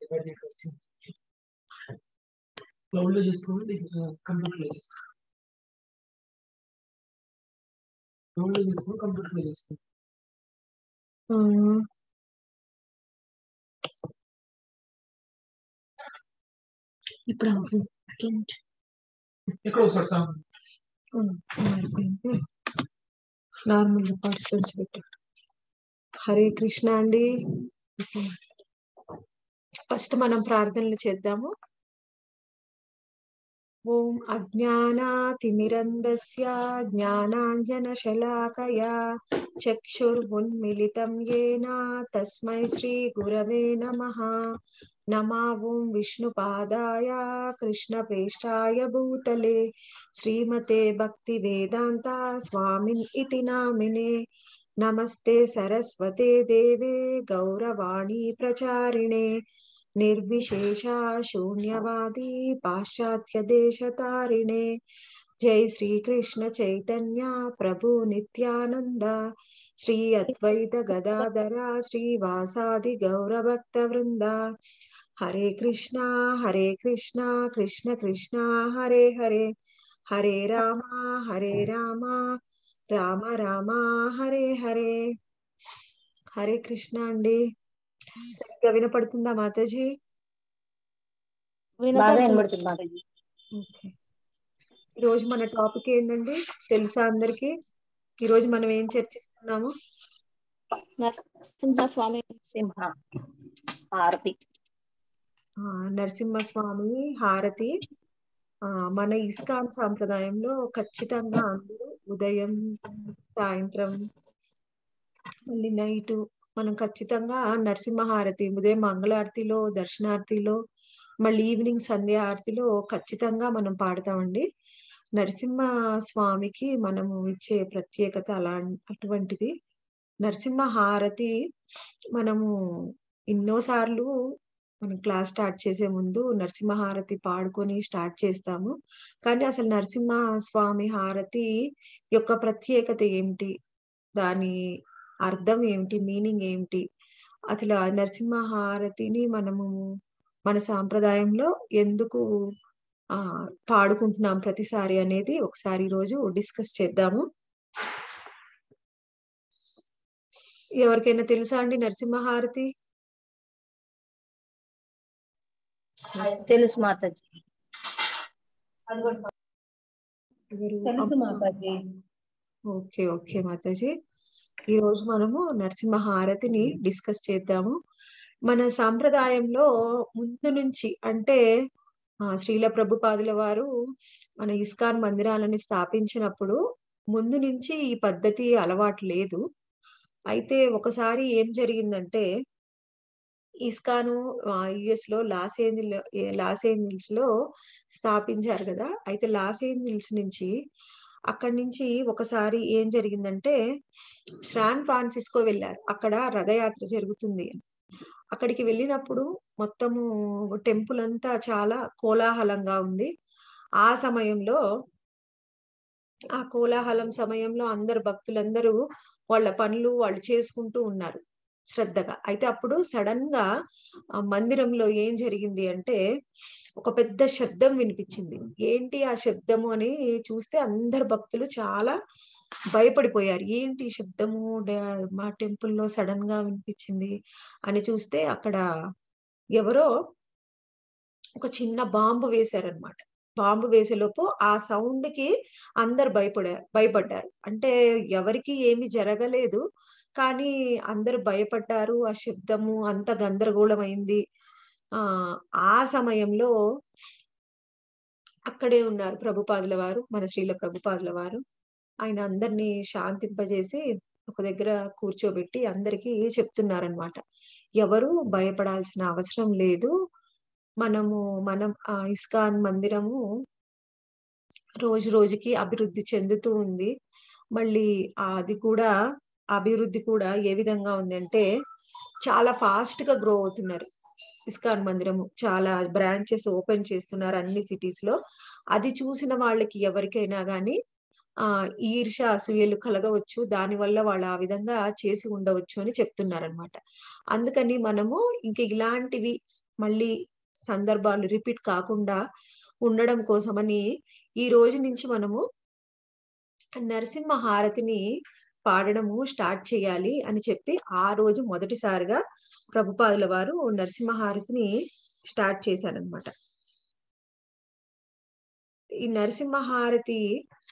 Divide చేయడం వచ్చింది cloud లో చేసుకోండి కంప్యూటర్ లో చేసుకోండి క్లౌడ్ లో చేసుకోండి కంప్యూటర్ లో చేసుకోండి ఇప్పుడు అవుతుంది అట్లా ఉంచు. ఎక్కడ ఒకసారి సార్ ఉమ్, అయిపోయింది నార్మల్ పార్టిసిపెంట్స్ పెట్టు హరే కృష్ణ అండి ఫస్ట్ మనం ప్రార్థనలు చేద్దాము ఓం అజ్ఞానాతిమిరంధస్య జ్ఞానాంజనశలాకయా చక్షుర్మున్మిలితం येन తస్మై శ్రీ గురవే నమః नमा ఓం విష్ణుపాదాయ కృష్ణప్రేష్టాయ భూతలే శ్రీమతే భక్తి వేదాంత స్వామిన్ ఇతి నామినే నమస్తే సరస్వతే దేవే గౌరవాణి ప్రచారిణే నిర్విశేష శూన్యవాది పాశ్చాత్య దేశతారిణే జై శ్రీకృష్ణ చైతన్య ప్రభు నిత్యానంద శ్రీ అద్వైత గదాధర శ్రీవాసాది గౌరభక్త వృంద హరే కృష్ణ హరే కృష్ణ కృష్ణ కృష్ణ హరే హరే హరే రామ హరే రామ రామ రామ హరే హరే హరే కృష్ణ అండి సరిగ్గా వినపడుతుందా మాతాజీ బాగా వినబడుతుంది మాతాజీ ఓకే ఈరోజు మన టాపిక్ ఏంటండి తెలుసా అందరికి ఈరోజు మనం ఏం చర్చిస్తున్నాము నరసింహస్వామి సింహ హారతి ఆ, నరసింహస్వామి హారతి ఆ, మన ఇస్కాన్ సాంప్రదాయంలో ఖచ్చితంగా అందరూ ఉదయం సాయంత్రం మళ్ళీ నైట్ మనం ఖచ్చితంగా నరసింహ హారతి ఉదయం మంగళారతిలో దర్శనార్తిలో మళ్ళీ ఈవినింగ్ సంధ్య ఆరతిలో ఖచ్చితంగా మనం పాడతామండి నరసింహ స్వామికి మనము ఇచ్చే ప్రత్యేకత అలా అటువంటిది నరసింహ హారతి మనము ఎన్నోసార్లు మనం క్లాస్ స్టార్ట్ చేసే ముందు నరసింహ హారతి పాడుకొని స్టార్ట్ చేస్తాము కానీ అసలు నరసింహ స్వామి హారతి యొక్క ప్రత్యేకత ఏమిటి దాని అర్థం ఏమిటి మీనింగ్ ఏమిటి అసలు ఆ నరసింహ హారతిని మనము మన సాంప్రదాయంలో ఎందుకు ఆ పాడుకుంటున్నాం ప్రతిసారి అనేది ఒకసారి ఈరోజు డిస్కస్ చేద్దాము ఎవరికైనా తెలుసా అండి నరసింహహారతి తెలుసు మాతాజీ ఎవరు? తెలుసు మాతాజీ ఓకే ఓకే మాతాజీ ఈ రోజు మనము నరసింహహారతిని డిస్కస్ చేద్దాము మన సాంప్రదాయంలో ముందు నుంచి అంటే ఆ, శ్రీల ప్రభుపాదుల వారు మన ఇస్కాన్ మందిరాలని స్థాపించినప్పుడు ముందు నుంచి ఈ పద్ధతి అలవాటు లేదు అయితే ఒకసారి ఏం జరిగిందంటే ఇస్కాను యుఎస్ లో లాస్ ఏంజిల్ లాస్ ఏంజిల్స్ లో స్థాపించారు కదా అయితే లాస్ ఏంజిల్స్ నుంచి అక్కడి నుంచి ఒకసారి ఏం జరిగిందంటే శాన్ ఫ్రాన్సిస్కో వెళ్ళారు అక్కడ రథయాత్ర జరుగుతుంది అక్కడికి వెళ్ళినప్పుడు మొత్తము టెంపుల్ అంతా చాలా కోలాహలంగా ఉంది ఆ సమయంలో ఆ కోలాహలం సమయంలో అందరు భక్తులందరూ వాళ్ళ పనులు వాళ్ళు చేసుకుంటూ ఉన్నారు శ్రద్ధగా అయితే అప్పుడు సడన్ గా ఆ మందిరంలో ఏం జరిగింది అంటే ఒక పెద్ద శబ్దం వినిపించింది ఏంటి ఆ శబ్దము అని చూస్తే అందరు భక్తులు చాలా భయపడిపోయారు ఏంటి ఈ శబ్దము డా- మా టెంపుల్లో సడన్ గా వినిపించింది అని చూస్తే అక్కడ ఎవరో ఒక చిన్న బాంబు వేశారనమాట బాంబు వేసేలోపు ఆ సౌండ్ కి అందరు భయపడారు భయపడ్డారు అంటే ఎవరికి ఏమి జరగలేదు కానీ అందరు భయపడ్డారు ఆ శబ్దము అంత గందరగోళం అయింది ఆ ఆ సమయంలో అక్కడే ఉన్నారు ప్రభుపాదుల వారు మన శ్రీల ప్రభుపాదుల వారు ఆయన అందరినీ శాంతింపజేసి ఒక దగ్గర కూర్చోబెట్టి అందరికీ చెప్తున్నారనమాట ఎవరు భయపడాల్సిన అవసరం లేదు మనము మనం ఆ ఇస్కాన్ మందిరము రోజు రోజుకి అభివృద్ధి చెందుతూ ఉంది మళ్ళీ ఆ అది కూడా అభివృద్ధి కూడా ఏ విధంగా ఉంది అంటే చాలా ఫాస్ట్ గా గ్రో అవుతున్నారు ఇస్కాన్ మందిరము చాలా బ్రాంచెస్ ఓపెన్ చేస్తున్నారు అన్ని సిటీస్ లో అది చూసిన వాళ్ళకి ఎవరికైనా గానీ ఆ ఈర్ష అసూయలు కలగవచ్చు దానివల్ల వాళ్ళు ఆ విధంగా చేసి ఉండవచ్చు అని చెప్తున్నారనమాట అందుకని మనము ఇంక ఇలాంటివి మళ్ళీ సందర్భాలు రిపీట్ కాకుండా ఉండడం కోసమని ఈ రోజు నుంచి మనము నరసింహ హారతిని పాడడము స్టార్ట్ చేయాలి అని చెప్పి ఆ రోజు మొదటిసారిగా ప్రభుపాదుల వారు నరసింహ హారతిని స్టార్ట్ చేశారనమాట ఈ నరసింహ హారతి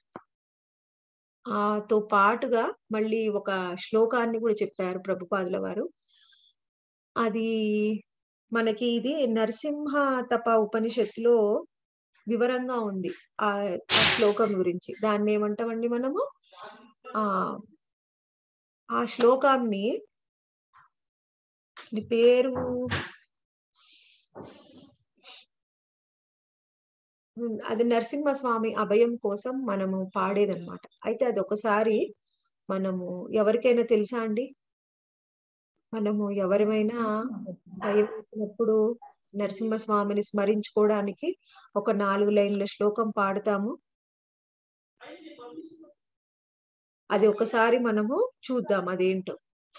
ఆ తో పాటుగా మళ్ళీ ఒక శ్లోకాన్ని కూడా చెప్పారు ప్రభుపాదుల వారు అది మనకి ఇది నరసింహ తప ఉపనిషత్తులో వివరంగా ఉంది ఆ ఆ శ్లోకం గురించి దాన్ని ఏమంటామండి మనము ఆ ఆ శ్లోకాన్ని నీ పేరు ఉమ్, అది నరసింహస్వామి అభయం కోసం మనము పాడేదన్నమాట అయితే అది ఒకసారి మనము ఎవరికైనా తెలుసా అండి మనము ఎవరిమైనా భయం వేసినప్పుడు నరసింహస్వామిని స్మరించుకోవడానికి ఒక నాలుగు లైన్ల శ్లోకం పాడతాము అది ఒకసారి మనము చూద్దాం అదేంటో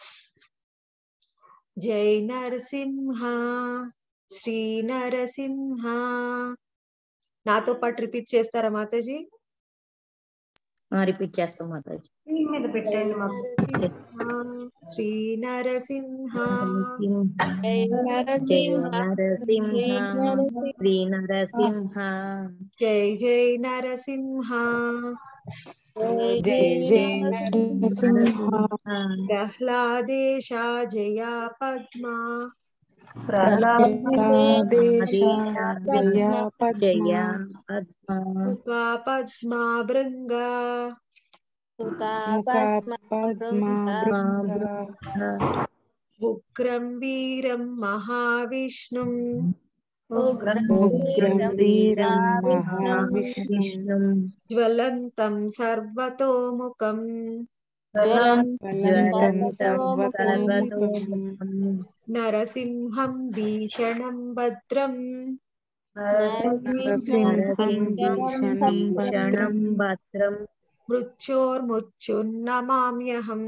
జై నరసింహ శ్రీ నరసింహ నాతో పాటు రిపీట్ చేస్తారా మాతాజీ రిపీట్ చేస్తాం మాతాజీ స్క్రీన్ మీద పెట్టండి మాకు నరసింహ శ్రీ నరసింహ జయ నరసింహ శ్రీ నరసింహ జై జై నరసింహ జై జై నరసింహ ప్రహ్లాదేశ జయా పద్మ ప్రహ్లాదేశ జయ పద్మ జయ పద్మ ముఖా పద్మ భృంగ ముఖ పద్మ భృంగ ఉగ్రం వీరం మహావిష్ణుం ఉగ్రం వీరం మహావిష్ణు విష్ణుం జ్వలంతం సర్వతోముఖం జ్వలంతం సర్వతోముఖం నరసింహం భీషణం భద్రం నరసింహం భీషణం క్షణం భద్రం మృత్యోర్మృత్యున్నమామ్యహం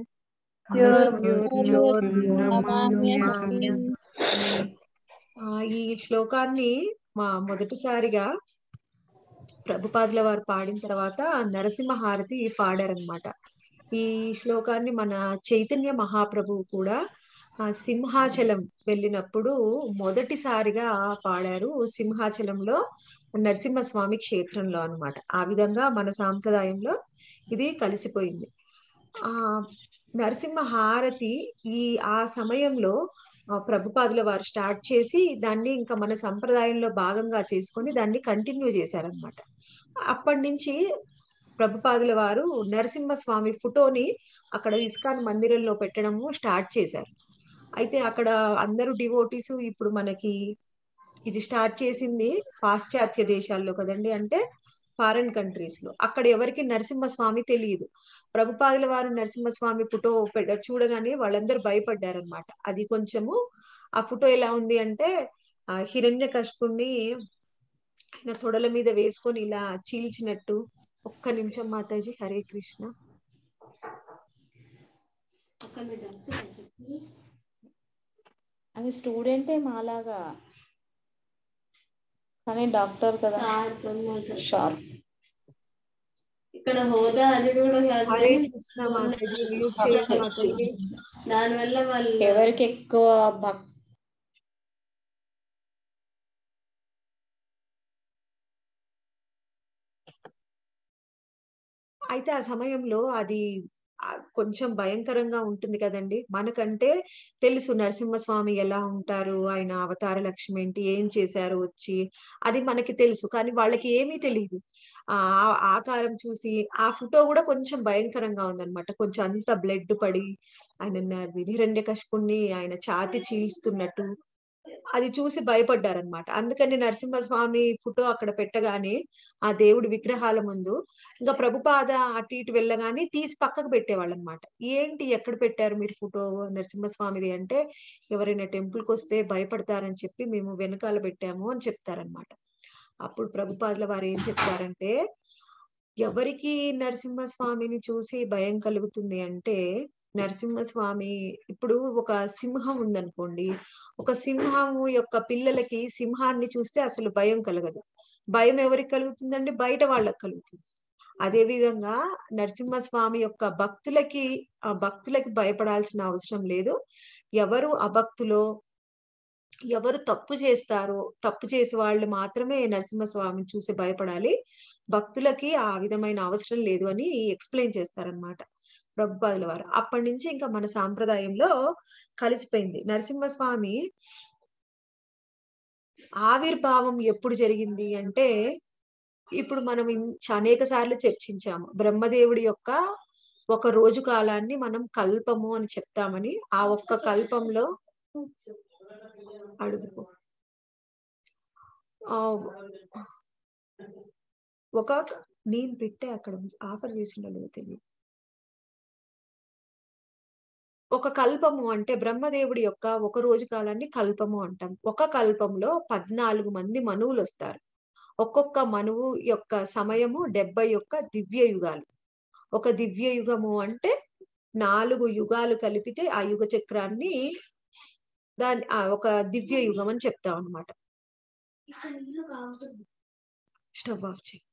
నమామ్యహం ఆ, ఈ శ్లోకాన్ని మా మొదటిసారిగా ప్రభుపాదుల వారు పాడిన తర్వాత నరసింహ హారతి పాడారనమాట ఈ శ్లోకాన్ని మన చైతన్య మహాప్రభువు కూడా ఆ సింహాచలం వెళ్ళినప్పుడు మొదటిసారిగా పాడారు సింహాచలంలో నరసింహస్వామి క్షేత్రంలో అన్నమాట ఆ విధంగా మన సాంప్రదాయంలో ఇది కలిసిపోయింది ఆ నరసింహ హారతి ఈ ఆ సమయంలో ఆ, ప్రభుపాదుల వారు స్టార్ట్ చేసి దాన్ని ఇంకా మన సంప్రదాయంలో భాగంగా చేసుకొని దాన్ని కంటిన్యూ చేశారనమాట అప్పటి నుంచి ప్రభుపాదుల వారు నరసింహస్వామి ఫోటోని అక్కడ ఇస్కాన్ మందిరంలో పెట్టడము స్టార్ట్ చేశారు అయితే అక్కడ అందరూ డివోటీస్ ఇప్పుడు మనకి ఇది స్టార్ట్ చేసింది పాశ్చాత్య దేశాల్లో కదండి అంటే ఫారెన్ కంట్రీస్ లో అక్కడ ఎవరికి నరసింహస్వామి తెలియదు ప్రభుపాదుల వారు నరసింహస్వామి ఫోటో పె- చూడగానే వాళ్ళందరూ భయపడ్డారనమాట అది కొంచెము ఆ ఫోటో ఎలా ఉంది అంటే ఆ హిరణ్య కష్పుణ్ణి ఆయన తొడల మీద వేసుకొని ఇలా చీల్చినట్టు ఒక్క నిమిషం మాతాజీ హరే కృష్ణ అది స్టూడెంటే మాలాగా కానీ డాక్టర్ కదా షార్ప్ ఇక్కడ హోదా అది కూడా కాదు హరే కానీ కృష్ణ మాతాజీ మ్యూట్ చేయండి మాతాజీ దానివల్ల వాళ్ళు ఎవరికి ఎక్కువ భక్ అయితే ఆ సమయంలో అది ఆ, కొంచెం భయంకరంగా ఉంటుంది కదండి మనకంటే తెలుసు నరసింహస్వామి ఎలా ఉంటారు ఆయన అవతార లక్ష్యం ఏంటి ఏం చేశారు వచ్చి అది మనకి తెలుసు కానీ వాళ్ళకి ఏమీ తెలియదు ఆ ఆ ఆకారం చూసి ఆ ఫోటో కూడా కొంచెం భయంకరంగా ఉందన్నమాట కొంచెం అంత బ్లడ్ పడి ఆయన హిరణ్య కశిపుణ్ణి ఆయన ఛాతి చీల్స్తున్నట్టు అది చూసి భయపడ్డారనమాట అందుకని నరసింహస్వామి ఫోటో అక్కడ పెట్టగానే ఆ దేవుడి విగ్రహాల ముందు ఇంకా ప్రభుపాద అటు ఇటు వెళ్ళగానే తీసి పక్కకు పెట్టేవాళ్ళు అనమాట ఏంటి ఎక్కడ పెట్టారు మీరు ఫోటో నరసింహస్వామిది అంటే ఎవరైనా టెంపుల్ కి వస్తే భయపడతారని చెప్పి మేము వెనకాల పెట్టాము అని చెప్తారనమాట అప్పుడు ప్రభుపాదుల వారు ఏం చెప్తారంటే ఎవరికి నరసింహస్వామిని చూసి భయం కలుగుతుంది అంటే నరసింహస్వామి ఇప్పుడు ఒక సింహం ఉందనుకోండి ఒక సింహము యొక్క పిల్లలకి సింహాన్ని చూస్తే అసలు భయం కలగదు భయం ఎవరికి కలుగుతుందండి బయట వాళ్ళకి కలుగుతుంది అదే విధంగా నరసింహస్వామి యొక్క భక్తులకి ఆ భక్తులకి భయపడాల్సిన అవసరం లేదు ఎవరు అభక్తులో ఎవరు తప్పు చేస్తారో తప్పు చేసే వాళ్ళు మాత్రమే నరసింహస్వామిని చూసి భయపడాలి భక్తులకి ఆ విధమైన అవసరం లేదు అని ఎక్స్ప్లెయిన్ చేస్తారనమాట ప్రభుపాదుల వారు అప్పటి నుంచి ఇంకా మన సాంప్రదాయంలో కలిసిపోయింది నరసింహస్వామి ఆవిర్భావం ఎప్పుడు జరిగింది అంటే ఇప్పుడు మనం ఇన్- అనేక సార్లు చర్చించాము బ్రహ్మదేవుడి యొక్క ఒక రోజు కాలాన్ని మనం కల్పము అని చెప్తామని ఆ ఒక్క కల్పంలో అడుగుపో ఆ ఒక నేను పెట్టే అక్కడ ఆఫర్ చేసిండో లేదో తెలియదు ఒక కల్పము అంటే బ్రహ్మదేవుడి యొక్క ఒక రోజు కాలాన్ని కల్పము అంటాం ఒక కల్పంలో పద్నాలుగు మంది మనువులు వస్తారు ఒక్కొక్క మనువు యొక్క సమయము డెబ్బై యొక్క దివ్య యుగాలు ఒక దివ్య యుగము అంటే నాలుగు యుగాలు కలిపితే ఆ యుగ చక్రాన్ని దాని ఆ ఒక దివ్య యుగం అని చెప్తాం అనమాట స్టవ్ ఆఫ్ చేయి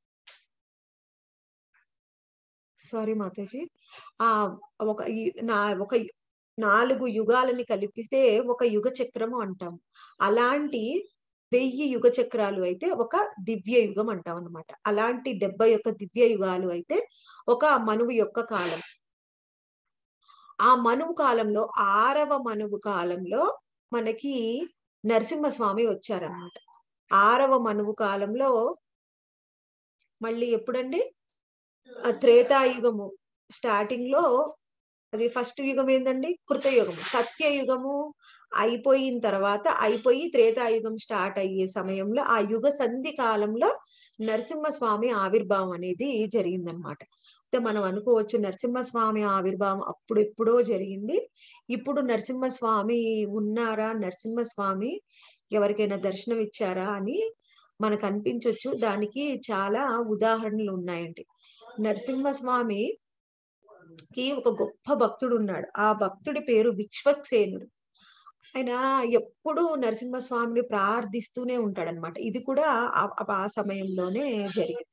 సారీ మాతాజీ ఆ ఒక ఈ- నా ఒక యు- నాలుగు యుగాలని కలిపిస్తే ఒక యుగ చక్రము అంటాం అలాంటి వెయ్యి యుగ చక్రాలు అయితే ఒక దివ్య యుగం అంటాం అనమాట అలాంటి డెబ్బై యొక్క దివ్య యుగాలు అయితే ఒక మనువు యొక్క కాలం ఆ మనువు కాలంలో ఆరవ మనువు కాలంలో మనకి నరసింహస్వామి వచ్చారనమాట ఆరవ మనువు కాలంలో మళ్ళీ ఎప్పుడండి ఆ త్రేతాయుగము స్టార్టింగ్ లో అది ఫస్ట్ యుగం ఏందండి కృతయుగము సత్యయుగము అయిపోయిన తర్వాత అయిపోయి త్రేతాయుగం స్టార్ట్ అయ్యే సమయంలో ఆ యుగ సంధి కాలంలో నరసింహస్వామి ఆవిర్భావం అనేది జరిగిందనమాట అయితే మనం అనుకోవచ్చు నరసింహస్వామి ఆవిర్భావం అప్పుడు ఎప్పుడో జరిగింది ఇప్పుడు నరసింహస్వామి ఉన్నారా నరసింహస్వామి ఎవరికైనా దర్శనం ఇచ్చారా అని మనకు అనిపించవచ్చు దానికి చాలా ఉదాహరణలు ఉన్నాయండి నరసింహస్వామి కి ఒక గొప్ప భక్తుడు ఉన్నాడు ఆ భక్తుడి పేరు విశ్వక్సేనుడు ఆయన ఎప్పుడు నరసింహస్వామిని ప్రార్థిస్తూనే ఉంటాడనమాట ఇది కూడా ఆ- ఆ సమయంలోనే జరిగింది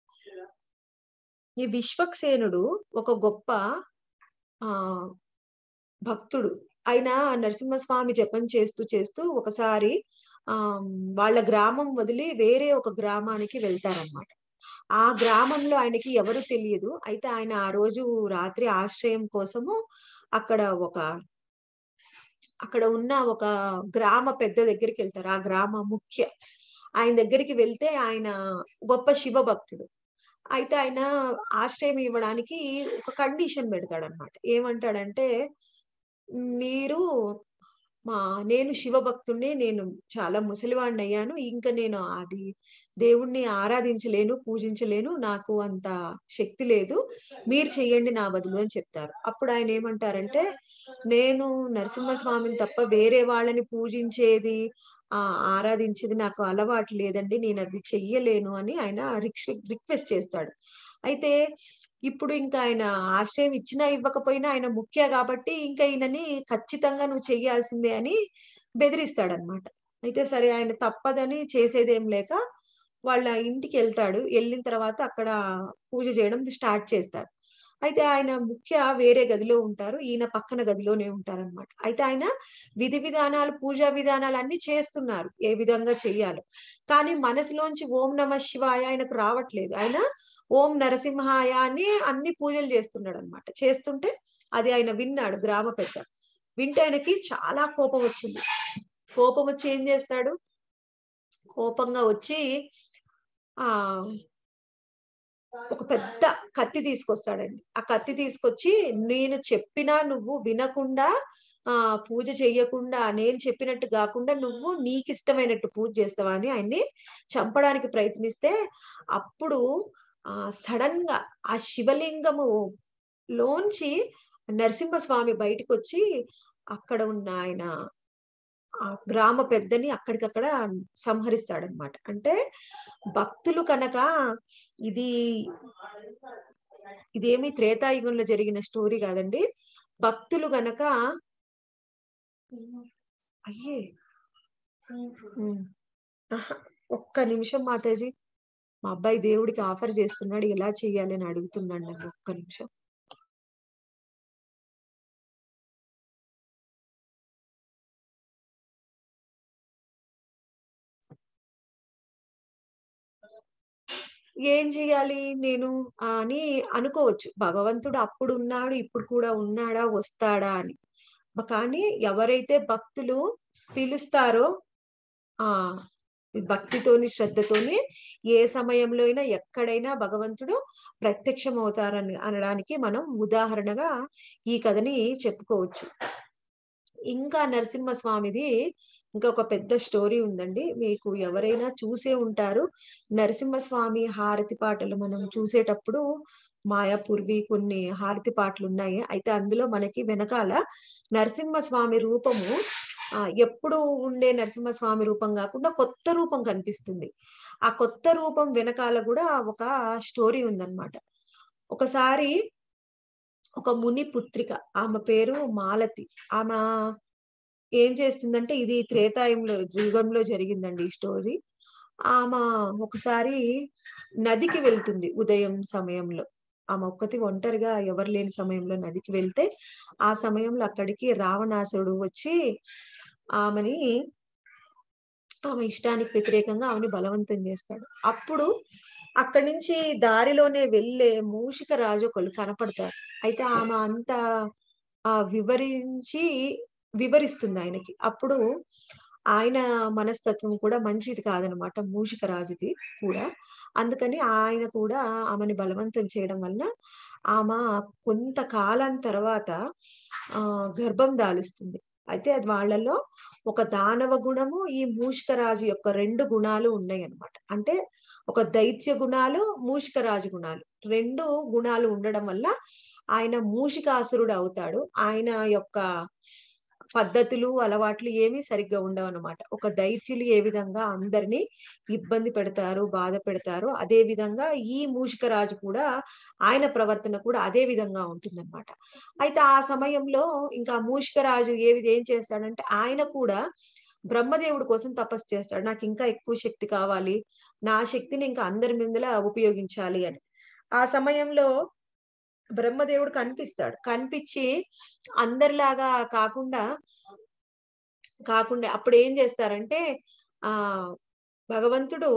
ఈ విశ్వక్సేనుడు ఒక గొప్ప ఆ భక్తుడు ఆయన నరసింహస్వామి జపం చేస్తూ చేస్తూ ఒకసారి ఆ వాళ్ళ గ్రామం వదిలి వేరే ఒక గ్రామానికి వెళ్తారనమాట ఆ గ్రామంలో ఆయనకి ఎవరు తెలియదు అయితే ఆయన ఆ రోజు రాత్రి ఆశ్రయం కోసము అక్కడ ఒక అక్కడ ఉన్న ఒక గ్రామ పెద్ద దగ్గరికి వెళ్తారు ఆ గ్రామ ముఖ్య ఆయన దగ్గరికి వెళ్తే ఆయన గొప్ప శివ భక్తుడు అయితే ఆయన ఆశ్రయం ఇవ్వడానికి ఒక కండిషన్ పెడతాడు అనమాట ఏమంటాడంటే మీరు మా నేను శివ భక్తుడిని నేను చాలా ముసలివాడిని అయ్యాను ఇంకా నేను అది దేవుణ్ణి ఆరాధించలేను పూజించలేను నాకు అంత శక్తి లేదు మీరు చెయ్యండి నా బదులు అని చెప్తారు అప్పుడు ఆయన ఏమంటారంటే నేను నరసింహస్వామిని తప్ప వేరే వాళ్ళని పూజించేది ఆ ఆరాధించేది నాకు అలవాటు లేదండి నేను అది చెయ్యలేను అని ఆయన రిక్వెస్ట్ చేస్తాడు అయితే ఇప్పుడు ఇంకా ఆయన ఆశ్రయం ఇచ్చినా ఇవ్వకపోయినా ఆయన ముఖ్య కాబట్టి ఇంకా ఈయనని ఖచ్చితంగా నువ్వు చెయ్యాల్సిందే అని బెదిరిస్తాడనమాట అయితే సరే ఆయన తప్పదని చేసేదేం లేక వాళ్ళ ఇంటికి వెళ్తాడు వెళ్ళిన తర్వాత అక్కడ పూజ చేయడం స్టార్ట్ చేస్తాడు అయితే ఆయన ముఖ్య వేరే గదిలో ఉంటారు ఈయన పక్కన గదిలోనే ఉంటారన్నమాట అయితే ఆయన విధి విధానాలు పూజా విధానాలు అన్ని చేస్తున్నారు ఏ విధంగా చెయ్యాలో కానీ మనసులోంచి ఓం నమ శివాయ ఆయనకు రావట్లేదు ఆయన ఓం నరసింహాయ అని అన్ని పూజలు చేస్తున్నాడు అనమాట చేస్తుంటే అది ఆయన విన్నాడు గ్రామ పెద్ద వింటే ఆయనకి చాలా కోపం వచ్చింది కోపం వచ్చి ఏం చేస్తాడు కోపంగా వచ్చి ఆ ఒక పెద్ద కత్తి తీసుకొస్తాడండి ఆ కత్తి తీసుకొచ్చి నేను చెప్పినా నువ్వు వినకుండా ఆ పూజ చెయ్యకుండా నేను చెప్పినట్టు కాకుండా నువ్వు నీకు ఇష్టమైనట్టు పూజ చేస్తావా అని ఆయన్ని చంపడానికి ప్రయత్నిస్తే అప్పుడు ఆ సడన్ గా ఆ శివలింగము లోంచి నరసింహస్వామి బయటకు వచ్చి అక్కడ ఉన్న ఆయన ఆ గ్రామ పెద్దని అక్కడికక్కడ సంహరిస్తాడనమాట అంటే భక్తులు కనుక ఇది ఇదేమి త్రేతాయుగంలో జరిగిన స్టోరీ కాదండి భక్తులు గనక అయ్యే ఉమ్. ఆహా, ఒక్క నిమిషం మాతాజీ మా అబ్బాయి దేవుడికి ఆఫర్ చేస్తున్నాడు ఎలా చెయ్యాలి అని అడుగుతున్నాడు నన్ను ఒక్క నిమిషం ఏం చెయ్యాలి నేను అని అనుకోవచ్చు భగవంతుడు అప్పుడు ఉన్నాడు ఇప్పుడు కూడా ఉన్నాడా వస్తాడా అని మ- కానీ ఎవరైతే భక్తులు పిలుస్తారో ఆ భక్తితోని శ్రద్ధతోని ఏ సమయంలో అయినా ఎక్కడైనా భగవంతుడు ప్రత్యక్షం అవుతారని అనడానికి మనం ఉదాహరణగా ఈ కథని చెప్పుకోవచ్చు ఇంకా నరసింహస్వామిది ఇంకొక పెద్ద స్టోరీ ఉందండి మీకు ఎవరైనా చూసే ఉంటారు నరసింహస్వామి హారతి పాటలు మనం చూసేటప్పుడు మాయాపూర్వి కొన్ని హారతి పాటలు ఉన్నాయి అయితే అందులో మనకి వెనకాల నరసింహస్వామి రూపము ఆ, ఎప్పుడు ఉండే నరసింహస్వామి రూపం కాకుండా కొత్త రూపం కనిపిస్తుంది ఆ కొత్త రూపం వెనకాల కూడా ఒక స్టోరీ ఉందన్నమాట ఒకసారి ఒక ముని పుత్రిక ఆమె పేరు మాలతి ఆమె ఏం చేస్తుందంటే ఇది త్రేతాయుగంలో యుగంలో జరిగిందండి ఈ స్టోరీ ఆమె ఒకసారి నదికి వెళ్తుంది ఉదయం సమయంలో ఆమె ఒక్కతి ఒంటరిగా ఎవరు లేని సమయంలో నదికి వెళ్తే ఆ సమయంలో అక్కడికి రావణాసురుడు వచ్చి ఆమెని ఆమె ఇష్టానికి వ్యతిరేకంగా ఆమెని బలవంతం చేస్తాడు అప్పుడు అక్కడి నుంచి దారిలోనే వెళ్ళే మూషిక రాజు ఒకళ్ళు కనపడతారు అయితే ఆమె అంత ఆ వివరించి వివరిస్తుంది ఆయనకి అప్పుడు ఆయన మనస్తత్వం కూడా మంచిది కాదనమాట మూషిక రాజుది కూడా అందుకని ఆయన కూడా ఆమెని బలవంతం చేయడం వల్ల ఆమె కొంతకాలం తర్వాత ఆ గర్భం దాలుస్తుంది అయితే అది వాళ్ళలో ఒక దానవ గుణము ఈ మూషిక రాజు యొక్క రెండు గుణాలు ఉన్నాయి అన్నమాట అంటే ఒక దైత్య గుణాలు మూషిక రాజు గుణాలు రెండు గుణాలు ఉండడం వల్ల ఆయన మూషికాసురుడు అవుతాడు ఆయన యొక్క పద్ధతులు అలవాట్లు ఏమీ సరిగ్గా ఉండవు అనమాట ఒక దైత్యులు ఏ విధంగా అందరినీ ఇబ్బంది పెడతారు బాధ పెడతారు అదే విధంగా ఈ మూషిక రాజు కూడా ఆయన ప్రవర్తన కూడా అదే విధంగా ఉంటుందన్నమాట అయితే ఆ సమయంలో ఇంకా మూషిక రాజు ఏ విధ ఏం చేస్తాడంటే ఆయన కూడా బ్రహ్మదేవుడి కోసం తపస్సు చేస్తాడు నాకు ఇంకా ఎక్కువ శక్తి కావాలి నా శక్తిని ఇంకా అందరి ముందల ఉపయోగించాలి అని ఆ సమయంలో బ్రహ్మదేవుడు కనిపిస్తాడు కనిపించి అందరిలాగా కాకుండా కాకుండా అప్పుడు ఏం చేస్తారంటే ఆ భగవంతుడు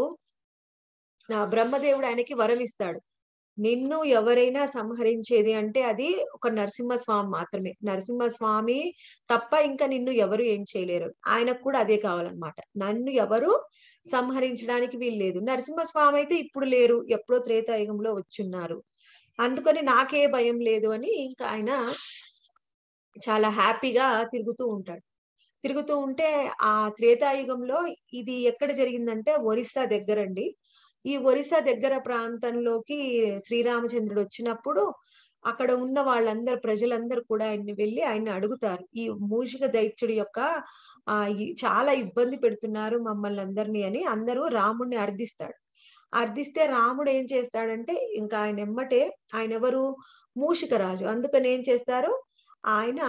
ఆ బ్రహ్మదేవుడు ఆయనకి వరం ఇస్తాడు నిన్ను ఎవరైనా సంహరించేది అంటే అది ఒక నరసింహస్వామి మాత్రమే నరసింహస్వామి తప్ప ఇంకా నిన్ను ఎవరు ఏం చేయలేరు ఆయనకు కూడా అదే కావాలన్నమాట నన్ను ఎవరు సంహరించడానికి వీల్లేదు నరసింహస్వామి అయితే ఇప్పుడు లేరు ఎప్పుడో త్రేతాయుగంలో వచ్చున్నారు అందుకని నాకే భయం లేదు అని ఇంకా ఆయన చాలా హ్యాపీగా తిరుగుతూ ఉంటాడు తిరుగుతూ ఉంటే ఆ త్రేతాయుగంలో ఇది ఎక్కడ జరిగిందంటే ఒరిస్సా దగ్గరండి ఈ ఒరిస్సా దగ్గర ప్రాంతంలోకి శ్రీరామచంద్రుడు వచ్చినప్పుడు అక్కడ ఉన్న వాళ్ళందరూ ప్రజలందరూ కూడా ఆయన్ని వెళ్ళి ఆయన్ని అడుగుతారు ఈ మూషిక దైత్యుడి యొక్క ఆ ఈ- చాలా ఇబ్బంది పెడుతున్నారు మమ్మల్ని అందరినీ అని అందరూ రాముడిని అర్థిస్తాడు అర్థిస్తే రాముడు ఏం చేస్తాడంటే ఇంకా ఆయన ఎమ్మటే ఆయన ఎవరు మూషిక రాజు అందుకని ఏం చేస్తారు ఆయన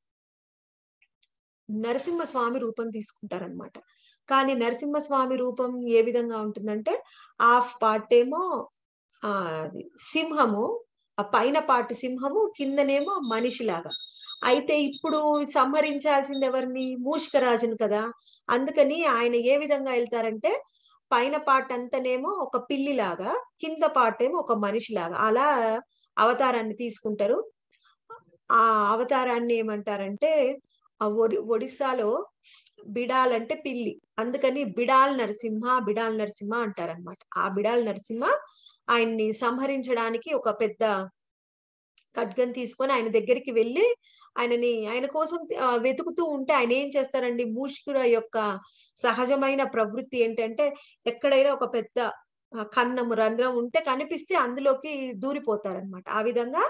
నరసింహస్వామి రూపం తీసుకుంటారనమాట కానీ నరసింహస్వామి రూపం ఏ విధంగా ఉంటుందంటే హాఫ్ పార్ట్ ఏమో ఆ అది సింహము ఆ పైన పార్ట్ సింహము కిందనేమో మనిషిలాగా అయితే ఇప్పుడు సంహరించాల్సింది ఎవరిని మూషిక రాజును కదా అందుకని ఆయన ఏ విధంగా వెళ్తారంటే పైన పార్ట్ అంతనేమో ఒక పిల్లిలాగా కింద పార్ట్ ఏమో ఒక మనిషిలాగా అలా అవతారాన్ని తీసుకుంటారు ఆ అవతారాన్ని ఏమంటారంటే ఆ ఒడి ఒడిస్సాలో బిడాల్ అంటే పిల్లి అందుకని బిడాల్ నరసింహ బిడాల్ నరసింహ అంటారనమాట ఆ బిడాల్ నరసింహ ఆయన్ని సంహరించడానికి ఒక పెద్ద ఖడ్గం తీసుకొని ఆయన దగ్గరికి వెళ్ళి ఆయనని ఆయన కోసం ఆ, వెతుకుతూ ఉంటే ఆయన ఏం చేస్తారండి మూషికుల యొక్క సహజమైన ప్రవృత్తి ఏంటంటే ఎక్కడైనా ఒక పెద్ద ఆ, కన్నము రంధ్రం ఉంటే కనిపిస్తే అందులోకి దూరిపోతారనమాట ఆ విధంగా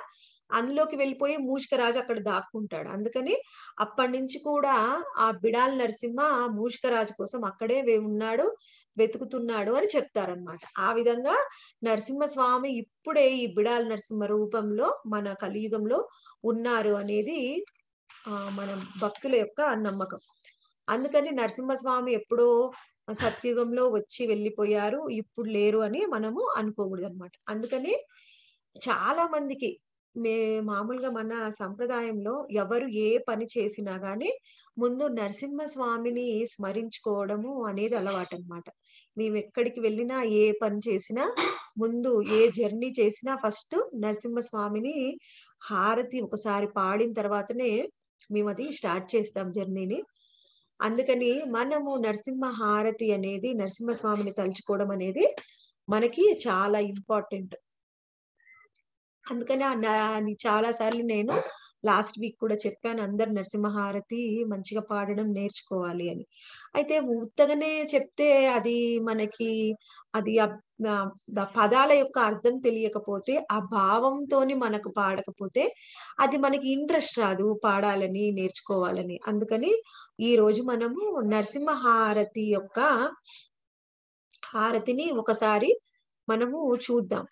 అందులోకి వెళ్ళిపోయి మూషికరాజు అక్కడ దాక్కుంటాడు అందుకని అప్పటి నుంచి కూడా ఆ బిడాల్ నరసింహ ఆ మూషికరాజు కోసం అక్కడే వే- ఉన్నాడు వెతుకుతున్నాడు అని చెప్తారనమాట ఆ విధంగా నరసింహస్వామి ఇప్పుడే ఈ బిడాల్ నరసింహ రూపంలో మన కలియుగంలో ఉన్నారు అనేది ఆ మన భక్తుల యొక్క నమ్మకం అందుకని నరసింహస్వామి ఎప్పుడో సత్యుగంలో వచ్చి వెళ్ళిపోయారు ఇప్పుడు లేరు అని మనము అనుకోకూడదు అనమాట అందుకని చాలా మందికి మే మామూలుగా మన సంప్రదాయంలో ఎవరు ఏ పని చేసినా గానీ ముందు నరసింహస్వామిని స్మరించుకోవడము అనేది అలవాటు అనమాట మేము ఎక్కడికి వెళ్ళినా ఏ పని చేసినా ముందు ఏ జర్నీ చేసినా ఫస్ట్ నరసింహస్వామిని హారతి ఒకసారి పాడిన తర్వాతనే మేము అది స్టార్ట్ చేస్తాం జర్నీని అందుకని మనము నరసింహ హారతి అనేది నరసింహస్వామిని తలుచుకోవడం అనేది మనకి చాలా ఇంపార్టెంట్ అందుకని ఆ నా- చాలా సార్లు నేను లాస్ట్ వీక్ కూడా చెప్పాను అందరు నరసింహహారతి మంచిగా పాడడం నేర్చుకోవాలి అని అయితే ఉత్తగానే చెప్తే అది మనకి అది ఆ- ఆ- ఆ పదాల యొక్క అర్థం తెలియకపోతే ఆ భావంతోని మనకు పాడకపోతే అది మనకి ఇంట్రెస్ట్ రాదు పాడాలని నేర్చుకోవాలని అందుకని ఈ రోజు మనము నరసింహహారతి యొక్క హారతిని ఒకసారి మనము చూద్దాం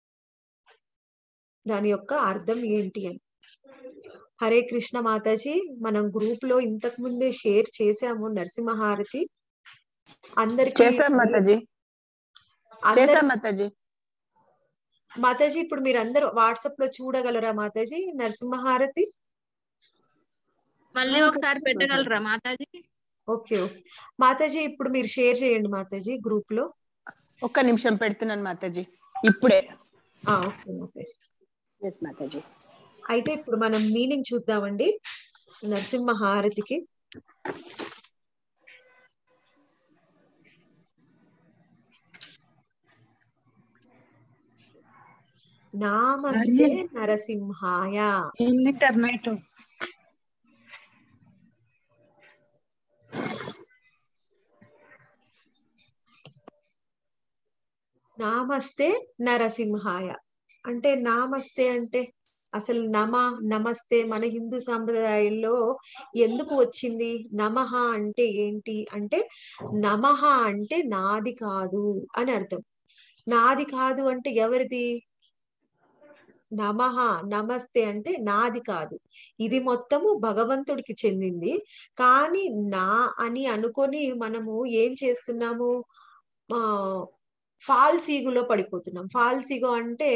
దాని యొక్క అర్థం ఏంటి అని హరే కృష్ణ మాతాజీ మనం గ్రూప్ లో ఇంతకు ముందే షేర్ చేసాము నరసింహహారతి అందరికి చేశాం మాతాజీ అందరి- చేశాం మాతాజీ మాతాజీ ఇప్పుడు మీరు అందరూ వాట్సాప్ లో చూడగలరా మాతాజీ నరసింహహారతి మళ్ళీ ఒకసారి పెట్టగలరా మాతాజీ ఓకే ఓకే మాతాజీ ఇప్పుడు మీరు షేర్ చేయండి మాతాజీ గ్రూప్ లో ఒక్క నిమిషం పెడుతున్నాను మాతాజీ ఇప్పుడే ఆ, ఓకే మాతాజీ ఎస్ మాతాజీ అయితే ఇప్పుడు మనం మీనింగ్ చూద్దామండి నరసింహహారతికి నామస్తే నరసింహాయ ఎన్ని టమాటో నామస్తే నరసింహాయ అంటే నామస్తే అంటే అసలు నమ నమస్తే మన హిందూ సాంప్రదాయంలో ఎందుకు వచ్చింది నమః అంటే ఏంటి అంటే నమః అంటే నాది కాదు అని అర్థం నాది కాదు అంటే ఎవరిది నమః నమస్తే అంటే నాది కాదు ఇది మొత్తము భగవంతుడికి చెందింది కానీ నా అని అనుకొని మనము ఏం చేస్తున్నాము ఆ ఫాల్స్ ఈగులో పడిపోతున్నాం ఫాల్స్ ఈగో అంటే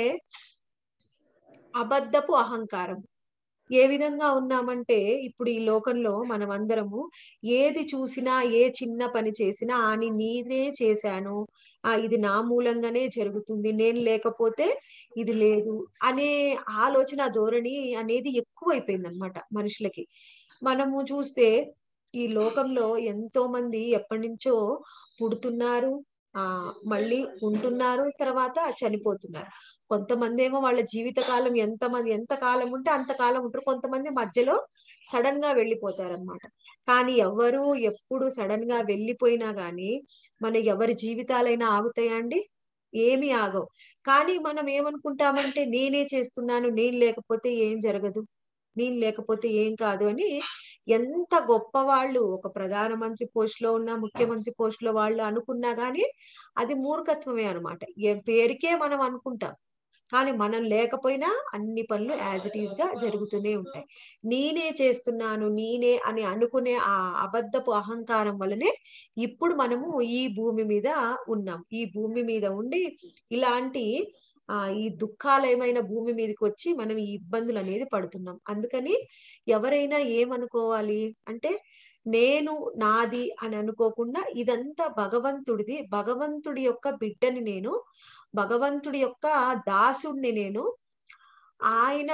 అబద్ధపు అహంకారం ఏ విధంగా ఉన్నామంటే ఇప్పుడు ఈ లోకంలో మనం అందరము ఏది చూసినా ఏ చిన్న పని చేసినా అని నేనే చేశాను ఆ ఇది నా మూలంగానే జరుగుతుంది నేను లేకపోతే ఇది లేదు అనే ఆలోచన ధోరణి అనేది ఎక్కువైపోయింది అనమాట మనుషులకి మనము చూస్తే ఈ లోకంలో ఎంతో మంది ఎప్పటి నుంచో పుడుతున్నారు ఆ మళ్ళీ ఉంటున్నారు తర్వాత చనిపోతున్నారు కొంతమంది ఏమో వాళ్ళ జీవిత కాలం ఎంత మంది ఎంత కాలం ఉంటే అంత కాలం ఉంటారు కొంతమంది మధ్యలో సడన్ గా వెళ్ళిపోతారు అనమాట కానీ ఎవరు ఎప్పుడు సడన్ గా వెళ్ళిపోయినా గానీ మన ఎవరి జీవితాలైనా ఆగుతాయా అండి ఏమీ ఆగవు కానీ మనం ఏమనుకుంటామంటే నేనే చేస్తున్నాను నేను లేకపోతే ఏం జరగదు నేను లేకపోతే ఏం కాదు అని ఎంత గొప్ప వాళ్ళు ఒక ప్రధానమంత్రి పోస్ట్ లో ఉన్న ముఖ్యమంత్రి పోస్ట్ లో వాళ్ళు అనుకున్నా గానీ అది మూర్ఖత్వమే అనమాట పేరుకే మనం అనుకుంటాం కానీ మనం లేకపోయినా అన్ని పనులు యాజ్ ఇట్ ఈస్ గా జరుగుతూనే ఉంటాయి నేనే చేస్తున్నాను నేనే అని అనుకునే ఆ అబద్ధపు అహంకారం వల్లనే ఇప్పుడు మనము ఈ భూమి మీద ఉన్నాం ఈ భూమి మీద ఉండి ఇలాంటి ఆ ఈ దుఃఖాలయమైన భూమి మీదకి వచ్చి మనం ఈ ఇబ్బందులు అనేది పడుతున్నాం అందుకని ఎవరైనా ఏమనుకోవాలి అంటే నేను నాది అని అనుకోకుండా ఇదంతా భగవంతుడిది భగవంతుడి యొక్క బిడ్డని నేను భగవంతుడి యొక్క దాసుడిని నేను ఆయన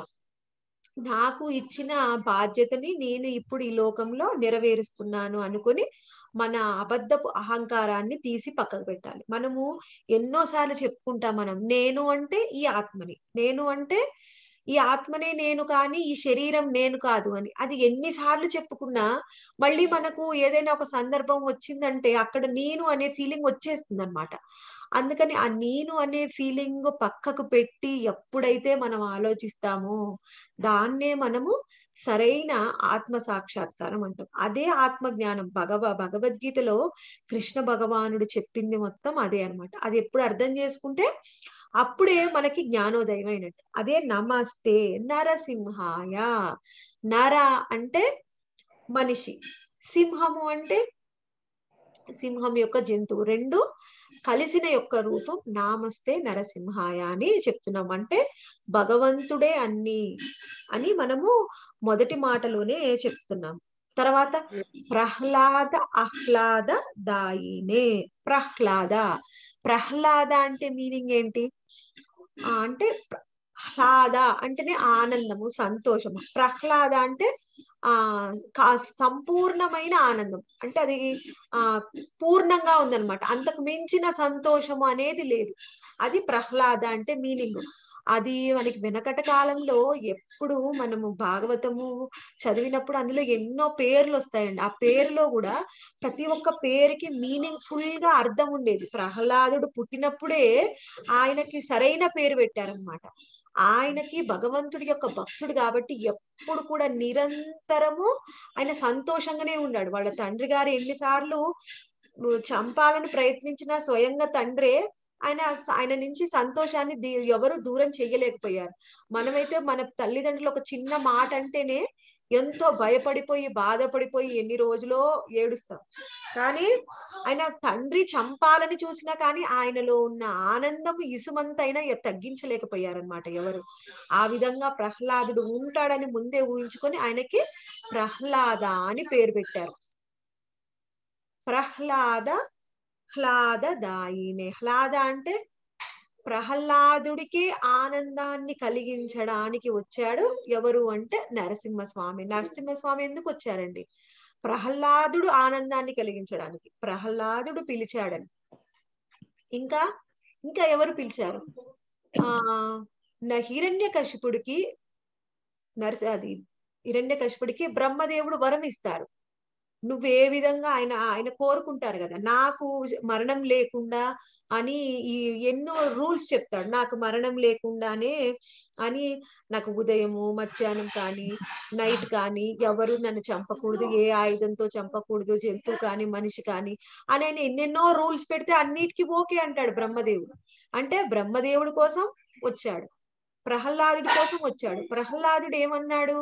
నాకు ఇచ్చిన బాధ్యతని నేను ఇప్పుడు ఈ లోకంలో నెరవేరుస్తున్నాను అనుకుని మన అబద్ధపు అహంకారాన్ని తీసి పక్కకు పెట్టాలి మనము ఎన్నోసార్లు చెప్పుకుంటాం మనం నేను అంటే ఈ ఆత్మని నేను అంటే ఈ ఆత్మనే నేను కానీ ఈ శరీరం నేను కాదు అని అది ఎన్నిసార్లు చెప్పుకున్నా మళ్ళీ మనకు ఏదైనా ఒక సందర్భం వచ్చిందంటే అక్కడ నేను అనే ఫీలింగ్ వచ్చేస్తుంది అనమాట అందుకని ఆ నేను అనే ఫీలింగ్ పక్కకు పెట్టి ఎప్పుడైతే మనం ఆలోచిస్తామో దాన్నే మనము సరైన ఆత్మ సాక్షాత్కారం అంటాం అదే ఆత్మ జ్ఞానం భగవ భగవద్గీతలో కృష్ణ భగవానుడు చెప్పింది మొత్తం అదే అన్నమాట అది ఎప్పుడు అర్థం చేసుకుంటే అప్పుడే మనకి జ్ఞానోదయం అయినట్టు అదే నమస్తే నరసింహాయ నర అంటే మనిషి సింహము అంటే సింహం యొక్క జంతువు రెండు కలిసిన యొక్క రూపం నామస్తే నరసింహాయ అని చెప్తున్నాం అంటే భగవంతుడే అన్ని అని మనము మొదటి మాటలోనే చెప్తున్నాం తర్వాత ప్రహ్లాద ఆహ్లాద దాయినే ప్రహ్లాద ప్రహ్లాద అంటే మీనింగ్ ఏంటి ఆ, అంటే ప్ర- హ్లాద అంటేనే ఆనందము సంతోషము ప్రహ్లాద అంటే ఆ కా- సంపూర్ణమైన ఆనందం అంటే అది ఆ పూర్ణంగా ఉందన్నమాట అంతకు మించిన సంతోషము అనేది లేదు అది ప్రహ్లాద అంటే మీనింగ్ అది మనకి వెనకట కాలంలో ఎప్పుడు మనము భాగవతము చదివినప్పుడు అందులో ఎన్నో పేర్లు వస్తాయండి ఆ పేరులో కూడా ప్రతి ఒక్క పేరుకి మీనింగ్ ఫుల్ గా అర్థం ఉండేది ప్రహ్లాదుడు పుట్టినప్పుడే ఆయనకి సరైన పేరు పెట్టారనమాట ఆయనకి భగవంతుడి యొక్క భక్తుడు కాబట్టి ఎప్పుడు కూడా నిరంతరము ఆయన సంతోషంగానే ఉన్నాడు వాళ్ళ తండ్రి గారు ఎన్నిసార్లు చంపాలని ప్రయత్నించినా స్వయంగా తండ్రే ఆయన ఆయన నుంచి సంతోషాన్ని దీ- ఎవరు దూరం చెయ్యలేకపోయారు మనమైతే మన తల్లిదండ్రులు ఒక చిన్న మాట అంటేనే ఎంతో భయపడిపోయి బాధపడిపోయి ఎన్ని రోజులో ఏడుస్తాం కానీ ఆయన తండ్రి చంపాలని చూసినా కానీ ఆయనలో ఉన్న ఆనందం ఇసుమంతైనా ఎ- తగ్గించలేకపోయారన్నమాట ఎవరు ఆ విధంగా ప్రహ్లాదుడు ఉంటాడని ముందే ఊహించుకొని ఆయనకి ప్రహ్లాద అని పేరు పెట్టారు ప్రహ్లాద హ్లాద దాయినే హ్లాద అంటే ప్రహ్లాదుడికి ఆనందాన్ని కలిగించడానికి వచ్చాడు ఎవరు అంటే నరసింహస్వామి నరసింహస్వామి ఎందుకు వచ్చారండి ప్రహ్లాదుడు ఆనందాన్ని కలిగించడానికి ప్రహ్లాదుడు పిలిచాడని ఇంకా ఇంకా ఎవరు పిలిచారు ఆ న హిరణ్య కశిపుడికి నరస అది హిరణ్య కశిపుడికి బ్రహ్మదేవుడు వరం ఇస్తారు నువ్వు ఏ విధంగా ఆయన ఆయన కోరుకుంటారు కదా నాకు మరణం లేకుండా అని ఈ ఎన్నో రూల్స్ చెప్తాడు నాకు మరణం లేకుండానే అని నాకు ఉదయము మధ్యాహ్నం కానీ నైట్ కానీ ఎవరు నన్ను చంపకూడదు ఏ ఆయుధంతో చంపకూడదు జంతువు కానీ మనిషి కానీ అని ఆయన ఎన్నెన్నో రూల్స్ పెడితే అన్నిటికీ ఓకే అంటాడు బ్రహ్మదేవుడు అంటే బ్రహ్మదేవుడి కోసం వచ్చాడు ప్రహ్లాదుడి కోసం వచ్చాడు ప్రహ్లాదుడు ఏమన్నాడు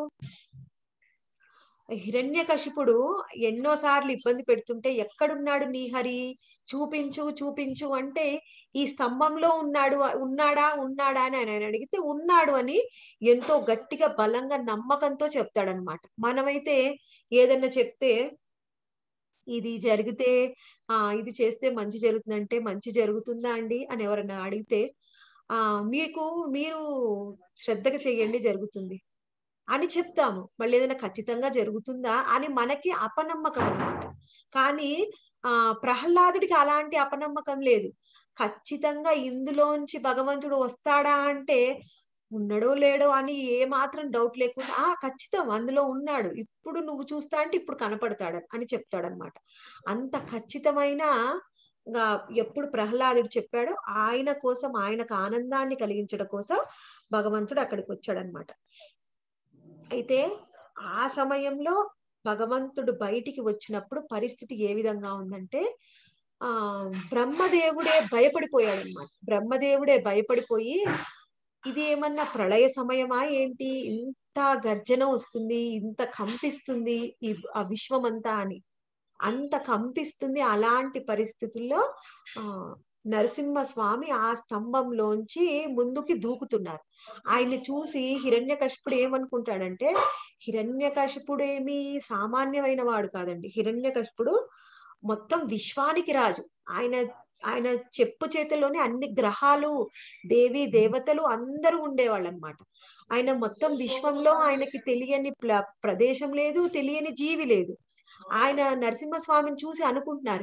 హిరణ్యకశిపుడు ఎన్నో సార్లు ఇబ్బంది పెడుతుంటే ఎక్కడున్నాడు నీ హరి చూపించు చూపించు అంటే ఈ స్తంభంలో ఉన్నాడు ఉన్నాడా ఉన్నాడా అని ఆయన అడిగితే ఉన్నాడు అని ఎంతో గట్టిగా బలంగా నమ్మకంతో చెప్తాడనమాట మనమైతే ఏదన్నా చెప్తే ఇది జరిగితే ఆ ఇది చేస్తే మంచి జరుగుతుందంటే మంచి జరుగుతుందా అండి అని ఎవరన్నా అడిగితే ఆ మీకు మీరు శ్రద్ధగా చెయ్యండి జరుగుతుంది అని చెప్తాము మళ్ళీ ఏదైనా ఖచ్చితంగా జరుగుతుందా అని మనకి అపనమ్మకం అన్నమాట కానీ ఆ ప్రహ్లాదుడికి అలాంటి అపనమ్మకం లేదు ఖచ్చితంగా ఇందులోంచి భగవంతుడు వస్తాడా అంటే ఉన్నాడో లేడో అని ఏ మాత్రం డౌట్ లేకుండా ఆ ఖచ్చితం అందులో ఉన్నాడు ఇప్పుడు నువ్వు చూస్తా అంటే ఇప్పుడు కనపడతాడు అని చెప్తాడనమాట అంత ఖచ్చితమైన గా ఎప్పుడు ప్రహ్లాదుడు చెప్పాడో ఆయన కోసం ఆయనకు ఆనందాన్ని కలిగించడం కోసం భగవంతుడు అక్కడికి వచ్చాడనమాట అయితే ఆ సమయంలో భగవంతుడు బయటికి వచ్చినప్పుడు పరిస్థితి ఏ విధంగా ఉందంటే ఆ బ్రహ్మదేవుడే భయపడిపోయాడు అనమాట బ్రహ్మదేవుడే భయపడిపోయి ఇది ఏమన్నా ప్రళయ సమయమా ఏంటి ఇంత గర్జన వస్తుంది ఇంత కంపిస్తుంది ఈ ఆ విశ్వమంతా అని అంత కంపిస్తుంది అలాంటి పరిస్థితుల్లో ఆ నరసింహ స్వామి ఆ స్తంభంలోంచి ముందుకి దూకుతున్నారు ఆయన్ని చూసి హిరణ్యకశిపుడు ఏమనుకుంటాడంటే హిరణ్యకశిపుడు ఏమి సామాన్యమైన వాడు కాదండి హిరణ్యకశిపుడు మొత్తం విశ్వానికి రాజు ఆయన ఆయన చెప్పు చేతిలోనే అన్ని గ్రహాలు దేవి దేవతలు అందరూ ఉండేవాళ్ళు అనమాట ఆయన మొత్తం విశ్వంలో ఆయనకి తెలియని ప్ల- ప్రదేశం లేదు తెలియని జీవి లేదు ఆయన నరసింహస్వామిని చూసి అనుకుంటున్నారు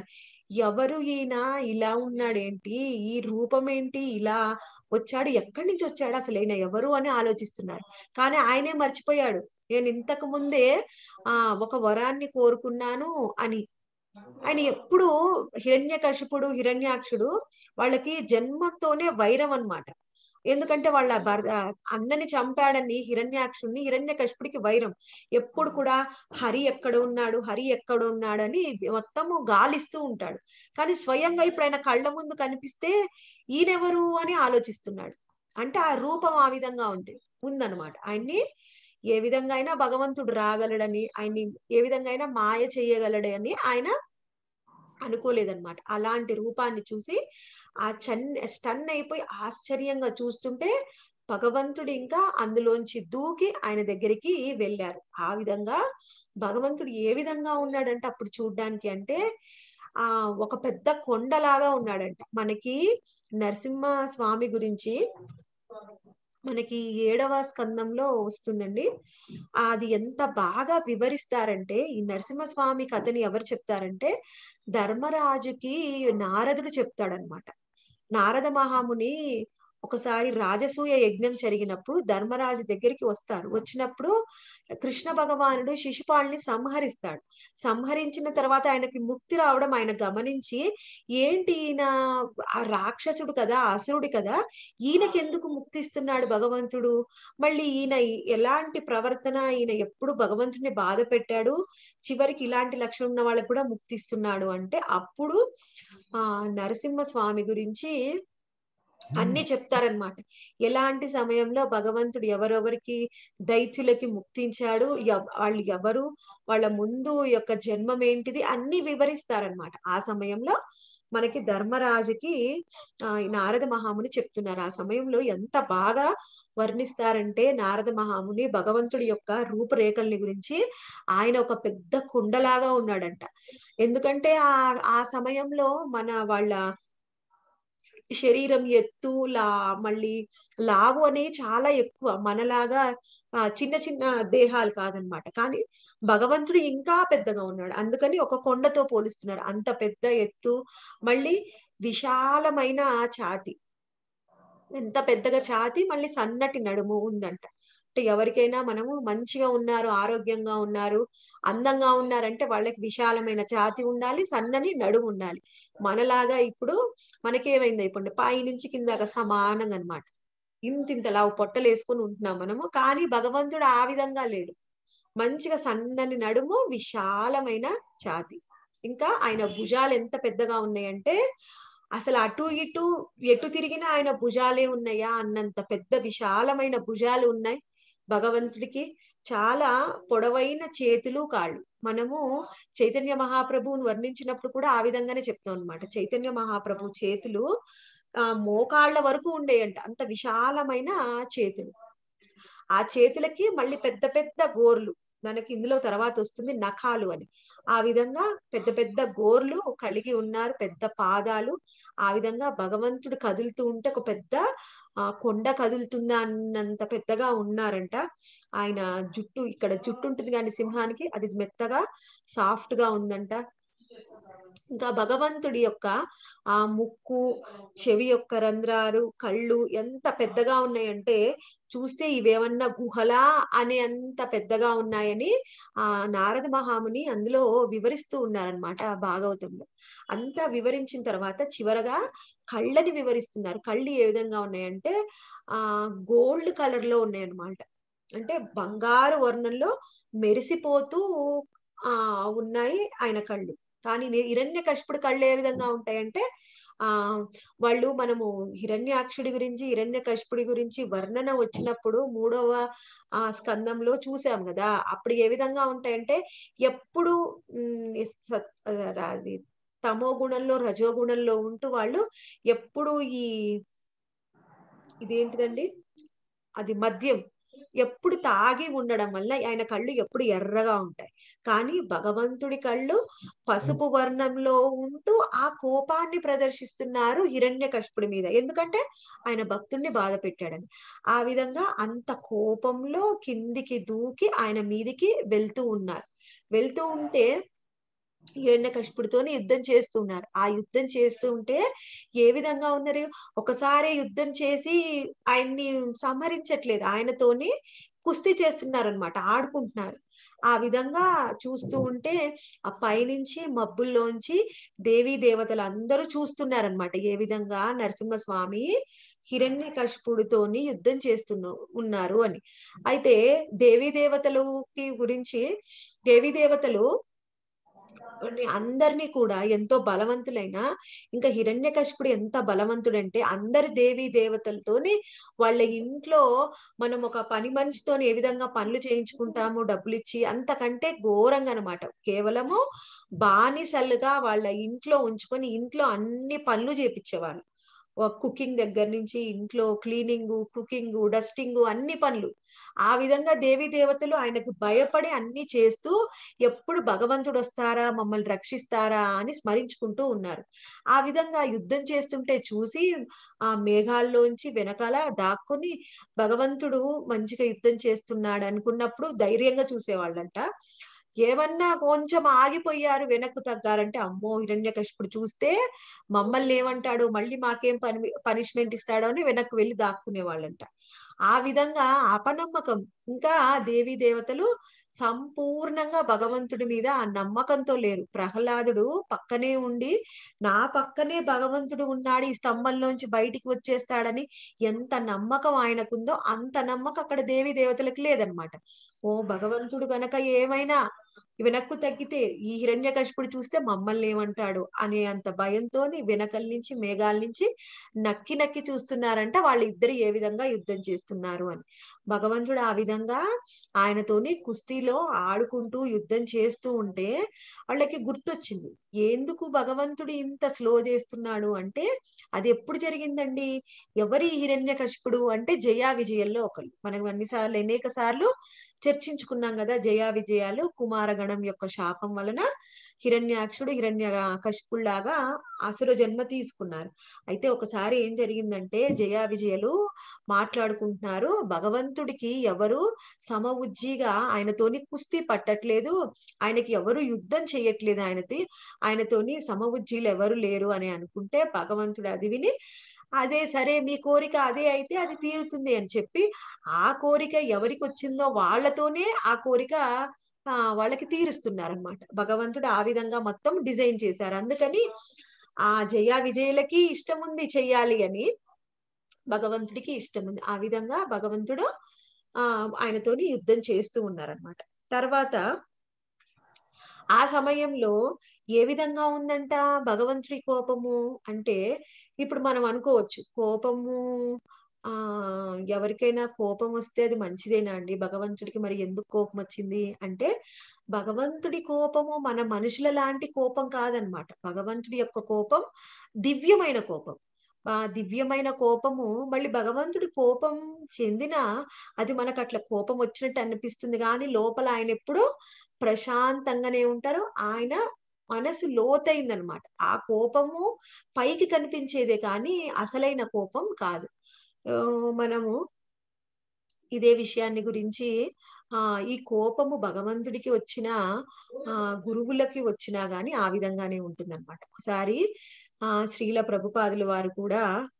ఎవరు ఈయన ఇలా ఉన్నాడేంటి ఈ రూపం ఏంటి ఇలా వచ్చాడు ఎక్కడి నుంచి వచ్చాడు అసలు ఈయన ఎవరు అని ఆలోచిస్తున్నారు కానీ ఆయనే మర్చిపోయాడు నేను ఇంతకు ముందే ఆ ఒక వరాన్ని కోరుకున్నాను అని ఆయన ఎప్పుడు హిరణ్యకశిపుడు హిరణ్యాక్షుడు వాళ్ళకి జన్మతోనే వైరం అన్నమాట ఎందుకంటే వాళ్ళ భర్త అన్నని చంపాడని హిరణ్యాక్షుడిని హిరణ్యకశిపుడికి వైరం ఎప్పుడు కూడా హరి ఎక్కడ ఉన్నాడు హరి ఎక్కడ ఉన్నాడు అని మొత్తము గాలిస్తూ ఉంటాడు కానీ స్వయంగా ఇప్పుడు ఆయన కళ్ళ ముందు కనిపిస్తే ఈయనెవరు అని ఆలోచిస్తున్నాడు అంటే ఆ రూపం ఆ విధంగా ఉంది ఉందన్నమాట ఆయన్ని ఏ విధంగా అయినా భగవంతుడు రాగలడని ఆయన్ని ఏ విధంగా అయినా మాయ చేయగలడని ఆయన అనుకోలేదన్నమాట అలాంటి రూపాన్ని చూసి ఆ చన్ స్టన్ అయిపోయి ఆశ్చర్యంగా చూస్తుంటే భగవంతుడు ఇంకా అందులోంచి దూకి ఆయన దగ్గరికి వెళ్ళారు ఆ విధంగా భగవంతుడు ఏ విధంగా ఉన్నాడంటే అప్పుడు చూడ్డానికి అంటే ఆ ఒక పెద్ద కొండలాగా ఉన్నాడంట మనకి నరసింహ స్వామి గురించి మనకి ఏడవ స్కందంలో వస్తుందండి అది ఎంత బాగా వివరిస్తారంటే ఈ నరసింహస్వామి కథని ఎవరు చెప్తారంటే ధర్మరాజుకి నారదుడు చెప్తాడనమాట నారద మహాముని ఒకసారి రాజసూయ యజ్ఞం జరిగినప్పుడు ధర్మరాజు దగ్గరికి వస్తారు వచ్చినప్పుడు కృష్ణ భగవానుడు శిశుపాల్ని సంహరిస్తాడు సంహరించిన తర్వాత ఆయనకి ముక్తి రావడం ఆయన గమనించి ఏంటి ఈయన ఆ రాక్షసుడు కదా అసురుడు కదా ఈయనకి ఎందుకు ముక్తిస్తున్నాడు భగవంతుడు మళ్ళీ ఈయన ఎలాంటి ప్రవర్తన ఈయన ఎప్పుడు భగవంతుడిని బాధ పెట్టాడు చివరికి ఇలాంటి లక్షణం ఉన్న వాళ్ళకి కూడా ముక్తిస్తున్నాడు అంటే అప్పుడు ఆ నరసింహ స్వామి గురించి అన్ని చెప్తారనమాట ఎలాంటి సమయంలో భగవంతుడు ఎవరెవరికి దైత్యులకి ముక్తించాడు ఎవ్- వాళ్ళు ఎవరు వాళ్ళ ముందు యొక్క జన్మం ఏంటిది అన్ని వివరిస్తారనమాట ఆ సమయంలో మనకి ధర్మరాజుకి ఆ ఈ నారద మహాముని చెప్తున్నారు ఆ సమయంలో ఎంత బాగా వర్ణిస్తారంటే నారద మహాముని భగవంతుడి యొక్క రూపురేఖల్ని గురించి ఆయన ఒక పెద్ద కుండలాగా ఉన్నాడంట ఎందుకంటే ఆ ఆ సమయంలో మన వాళ్ళ శరీరం ఎత్తు లా మళ్ళీ లావు అనేవి చాలా ఎక్కువ మనలాగా ఆ, చిన్న చిన్న దేహాలు కాదనమాట కానీ భగవంతుడు ఇంకా పెద్దగా ఉన్నాడు అందుకని ఒక కొండతో పోలిస్తున్నారు అంత పెద్ద ఎత్తు మళ్ళీ విశాలమైన ఛాతి ఎంత పెద్దగా ఛాతి మళ్ళీ సన్నటి నడుము ఉందంట అంటే ఎవరికైనా మనము మంచిగా ఉన్నారు ఆరోగ్యంగా ఉన్నారు అందంగా ఉన్నారంటే వాళ్ళకి విశాలమైన ఛాతి ఉండాలి సన్నని నడుము ఉండాలి మనలాగా ఇప్పుడు మనకేమైంది ఇప్పుడు పై నుంచి కిందాక సమానంగా అన్నమాట ఇంత ఇంతలా పొట్టలు వేసుకొని ఉంటున్నాం మనము కానీ భగవంతుడు ఆ విధంగా లేడు మంచిగా సన్నని నడుము విశాలమైన ఛాతి ఇంకా ఆయన భుజాలు ఎంత పెద్దగా ఉన్నాయంటే అసలు అటు ఇటు ఎటు తిరిగినా ఆయన భుజాలే ఉన్నాయా అన్నంత పెద్ద విశాలమైన భుజాలు ఉన్నాయి భగవంతుడికి చాలా పొడవైన చేతులు కాళ్ళు మనము చైతన్య మహాప్రభువుని వర్ణించినప్పుడు కూడా ఆ విధంగానే చెప్తాం అనమాట చైతన్య మహాప్రభు చేతులు ఆ మోకాళ్ళ వరకు ఉండేయంట అంత విశాలమైన చేతులు ఆ చేతులకి మళ్ళీ పెద్ద పెద్ద గోర్లు మనకి ఇందులో తర్వాత వస్తుంది నఖాలు అని ఆ విధంగా పెద్ద పెద్ద గోర్లు కలిగి ఉన్నారు పెద్ద పాదాలు ఆ విధంగా భగవంతుడు కదులుతూ ఉంటే ఒక పెద్ద ఆ కొండ కదులుతుందా అన్నంత పెద్దగా ఉన్నారంట ఆయన జుట్టు ఇక్కడ జుట్టు ఉంటుంది కానీ సింహానికి అది మెత్తగా సాఫ్ట్ గా ఉందంట ఇంకా భగవంతుడి యొక్క ఆ ముక్కు చెవి యొక్క రంధ్రాలు కళ్ళు ఎంత పెద్దగా ఉన్నాయంటే చూస్తే ఇవేమన్నా గుహలా అనే అంత పెద్దగా ఉన్నాయని ఆ నారద మహాముని అందులో వివరిస్తూ ఉన్నారనమాట భాగవతంలో అంతా వివరించిన తర్వాత చివరగా కళ్ళని వివరిస్తున్నారు కళ్ళు ఏ విధంగా ఉన్నాయంటే ఆ గోల్డ్ కలర్ లో ఉన్నాయన్నమాట అంటే బంగారు వర్ణంలో మెరిసిపోతూ ఆ ఉన్నాయి ఆయన కళ్ళు కానీ హిరణ్య కష్పుడు కళ్ళు ఏ విధంగా ఉంటాయంటే ఆ వాళ్ళు మనము హిరణ్యాక్షుడి గురించి హిరణ్య కష్పుడి గురించి వర్ణన వచ్చినప్పుడు మూడవ ఆ స్కందంలో చూసాం కదా అప్పుడు ఏ విధంగా ఉంటాయంటే ఎప్పుడు ఉమ్, సత్- అది తమో గుణంలో రజో గుణంలో ఉంటూ వాళ్ళు ఎప్పుడు ఈ ఇదేంటిదండి అది మద్యం ఎప్పుడు తాగి ఉండడం వల్ల ఆయన కళ్ళు ఎప్పుడు ఎర్రగా ఉంటాయి కానీ భగవంతుడి కళ్ళు పసుపు వర్ణంలో ఉంటూ ఆ కోపాన్ని ప్రదర్శిస్తున్నారు హిరణ్య కష్పుడి మీద ఎందుకంటే ఆయన భక్తుడిని బాధ పెట్టాడని ఆ విధంగా అంత కోపంలో కిందికి దూకి ఆయన మీదికి వెళ్తూ ఉన్నారు వెళ్తూ ఉంటే హిరణ్యకశిపుడితోని యుద్ధం చేస్తున్నారు ఆ యుద్ధం చేస్తూ ఉంటే ఏ విధంగా ఉన్నారు ఒకసారి యుద్ధం చేసి ఆయన్ని సంహరించట్లేదు ఆయనతోని కుస్తీ చేస్తున్నారు అనమాట ఆడుకుంటున్నారు ఆ విధంగా చూస్తూ ఉంటే ఆ పైనుంచి మబ్బుల్లోంచి దేవీ దేవతలు అందరూ చూస్తున్నారనమాట ఏ విధంగా నరసింహస్వామి హిరణ్య కశిపుడితోని యుద్ధం చేస్తున్న ఉన్నారు అని అయితే దేవీ దేవతలకి గురించి దేవీ దేవతలు అందరినీ కూడా ఎంతో బలవంతులైన ఇంకా హిరణ్యకశిపుడు ఎంత బలవంతుడంటే అందరి దేవీ దేవతలతోని వాళ్ళ ఇంట్లో మనం ఒక పని మనిషితోని ఏ విధంగా పనులు చేయించుకుంటాము డబ్బులు ఇచ్చి అంతకంటే ఘోరంగా అనమాట కేవలము బానిసలుగా వాళ్ళ ఇంట్లో ఉంచుకొని ఇంట్లో అన్ని పనులు చేపించేవాళ్ళు కుకింగ్ దగ్గర నుంచి ఇంట్లో క్లీనింగ్ కుకింగ్ డస్టింగ్ అన్ని పనులు ఆ విధంగా దేవీ దేవతలు ఆయనకు భయపడి అన్ని చేస్తూ ఎప్పుడు భగవంతుడు వస్తారా మమ్మల్ని రక్షిస్తారా అని స్మరించుకుంటూ ఉన్నారు ఆ విధంగా యుద్ధం చేస్తుంటే చూసి ఆ మేఘాల్లోంచి వెనకాల దాక్కుని భగవంతుడు మంచిగా యుద్ధం చేస్తున్నాడు అనుకున్నప్పుడు ధైర్యంగా చూసేవాళ్ళంట ఏమన్నా కొంచెం ఆగిపోయారు వెనక్కు తగ్గారంటే అమ్మో హిరణ్యకశిపుడు చూస్తే మమ్మల్ని ఏమంటాడు మళ్ళీ మాకేం పని పనిష్మెంట్ ఇస్తాడో అని వెనక్కు వెళ్ళి దాక్కునే వాళ్ళంట ఆ విధంగా అపనమ్మకం ఇంకా దేవీ దేవతలు సంపూర్ణంగా భగవంతుడి మీద ఆ నమ్మకంతో లేరు ప్రహ్లాదుడు పక్కనే ఉండి నా పక్కనే భగవంతుడు ఉన్నాడు ఈ స్తంభంలోంచి బయటికి వచ్చేస్తాడని ఎంత నమ్మకం ఆయనకుందో అంత నమ్మకం అక్కడ దేవీ దేవతలకు లేదనమాట ఓ భగవంతుడు గనక ఏమైనా వెనక్కు తగ్గితే ఈ హిరణ్యకశిపుడు చూస్తే మమ్మల్ని ఏమంటాడు అనే అంత భయంతోని వెనకల నుంచి మేఘాల నుంచి నక్కి నక్కి చూస్తున్నారంట వాళ్ళిద్దరు ఏ విధంగా యుద్ధం చేస్తున్నారు అని భగవంతుడు ఆ విధంగా ఆయనతోని కుస్తీలో ఆడుకుంటూ యుద్ధం చేస్తూ ఉంటే వాళ్ళకి గుర్తొచ్చింది ఎందుకు భగవంతుడు ఇంత స్లో చేస్తున్నాడు అంటే అది ఎప్పుడు జరిగిందండి ఎవరి హిరణ్య కశిపుడు అంటే జయా విజయంలో ఒకరు మనకు అన్నిసార్లు అనేక సార్లు చర్చించుకున్నాం కదా జయా విజయాలు కుమారగణం యొక్క శాపం వలన హిరణ్యాక్షుడు హిరణ్య కశిపుల్లాగా అసుర జన్మ తీసుకున్నారు అయితే ఒకసారి ఏం జరిగిందంటే జయా విజయలు మాట్లాడుకుంటున్నారు భగవంతుడికి ఎవరు సమ ఉజ్జీగా ఆయనతోని కుస్తీ పట్టట్లేదు ఆయనకి ఎవరు యుద్ధం చేయట్లేదు ఆయనతి ఆయనతోని సమ ఉజ్జీలు ఎవరు లేరు అని అనుకుంటే భగవంతుడు అది విని అదే సరే మీ కోరిక అదే అయితే అది తీరుతుంది అని చెప్పి ఆ కోరిక ఎవరికి వచ్చిందో వాళ్ళతోనే ఆ కోరిక ఆ వాళ్ళకి తీరుస్తున్నారు అనమాట భగవంతుడు ఆ విధంగా మొత్తం డిజైన్ చేశారు అందుకని ఆ జయ విజయులకి ఇష్టం ఉంది చెయ్యాలి అని భగవంతుడికి ఇష్టం ఉంది ఆ విధంగా భగవంతుడు ఆ ఆయనతోని యుద్ధం చేస్తూ ఉన్నారనమాట తర్వాత ఆ సమయంలో ఏ విధంగా ఉందంట భగవంతుడి కోపము అంటే ఇప్పుడు మనం అనుకోవచ్చు కోపము ఆ ఎవరికైనా కోపం వస్తే అది మంచిదేనా అండి భగవంతుడికి మరి ఎందుకు కోపం వచ్చింది అంటే భగవంతుడి కోపము మన మనుషుల లాంటి కోపం కాదనమాట భగవంతుడి యొక్క కోపం దివ్యమైన కోపం ఆ దివ్యమైన కోపము మళ్ళీ భగవంతుడి కోపం చెందిన అది మనకు అట్లా కోపం వచ్చినట్టు అనిపిస్తుంది కానీ లోపల ఆయన ఎప్పుడు ప్రశాంతంగానే ఉంటారు ఆయన మనసు లోతైందనమాట ఆ కోపము పైకి కనిపించేదే కానీ అసలైన కోపం కాదు మనము ఇదే విషయాన్ని గురించి ఆ ఈ కోపము భగవంతుడికి వచ్చిన ఆ గురువులకి వచ్చినా గాని ఆ విధంగానే ఉంటుందన్నమాట ఒకసారి ఆ శ్రీల ప్రభుపాదుల వారు కూడా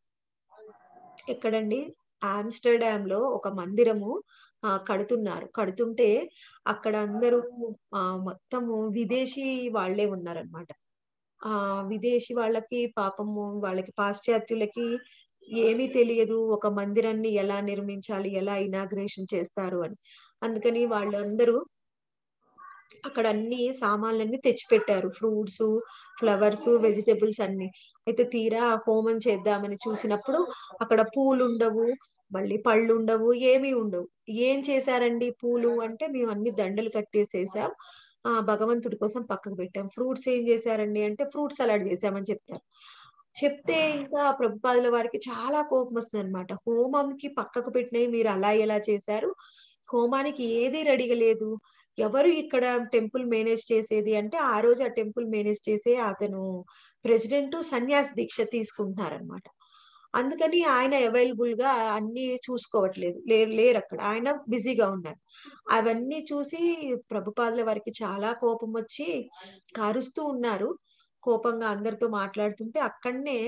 ఎక్కడండి ఆమ్స్టర్డామ్ లో ఒక మందిరము ఆ కడుతున్నారు కడుతుంటే అక్కడ అందరూ ఆ మొత్తము విదేశీ వాళ్లే ఉన్నారనమాట ఆ విదేశీ వాళ్ళకి పాపము వాళ్ళకి పాశ్చాత్యులకి ఏమీ తెలియదు ఒక మందిరాన్ని ఎలా నిర్మించాలి ఎలా ఇనాగ్రేషన్ చేస్తారు అని అందుకని వాళ్ళందరూ అక్కడ అన్ని సామాన్లన్నీ తెచ్చిపెట్టారు ఫ్రూట్స్ ఫ్లవర్స్ వెజిటబుల్స్ అన్ని అయితే తీరా హోమం చేద్దామని చూసినప్పుడు అక్కడ పూలు ఉండవు మళ్ళీ పళ్ళు ఉండవు ఏమీ ఉండవు ఏం చేశారండి పూలు అంటే మేము అన్ని దండలు కట్టేసేసాం ఆ భగవంతుడి కోసం పక్కకు పెట్టాం ఫ్రూట్స్ ఏం చేశారండి అంటే ఫ్రూట్ సలాడ్ చేసామని చెప్తారు చెప్తే ఇంకా ప్రభుపాదుల వారికి చాలా కోపం వస్తుంది అనమాట హోమంకి పక్కకు పెట్టినవి మీరు అలా ఎలా చేశారు హోమానికి ఏది రెడీగా లేదు ఎవరు ఇక్కడ టెంపుల్ మేనేజ్ చేసేది అంటే ఆ రోజు ఆ టెంపుల్ మేనేజ్ చేసే అతను ప్రెసిడెంట్ సన్యాస్ దీక్ష తీసుకుంటున్నారనమాట అందుకని ఆయన అవైలబుల్ గా అన్ని చూసుకోవట్లేదు లేరు లేరు అక్కడ ఆయన బిజీగా ఉన్నారు అవన్నీ చూసి ప్రభుపాదుల వారికి చాలా కోపం వచ్చి కారుస్తూ ఉన్నారు కోపంగా అందరితో మాట్లాడుతుంటే అక్కడనే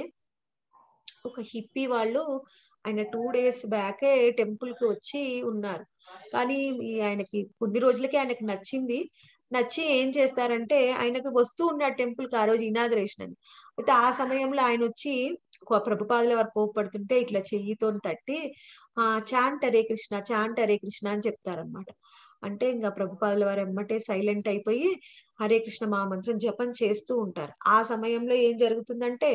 ఒక హిప్పీ వాళ్ళు ఆయన టూ డేస్ బ్యాకే టెంపుల్ కి వచ్చి ఉన్నారు కానీ ఈ ఆయనకి కొన్ని రోజులకి ఆయనకి నచ్చింది నచ్చి ఏం చేస్తారంటే ఆయనకు వస్తూ ఉన్నాడు టెంపుల్ కి ఆ రోజు ఇనాగ్రేషన్ అని అయితే ఆ సమయంలో ఆయన వచ్చి కో- ప్రభుపాదుల వారు కోపడుతుంటే ఇట్లా చెయ్యితో తట్టి ఆ చాంట్ హరే కృష్ణ చాంట్ హరే కృష్ణ అని చెప్తారనమాట అంటే ఇంకా ప్రభుపాదుల వారు ఎమ్మటే సైలెంట్ అయిపోయి హరే కృష్ణ మహామంత్రం జపం చేస్తూ ఉంటారు ఆ సమయంలో ఏం జరుగుతుందంటే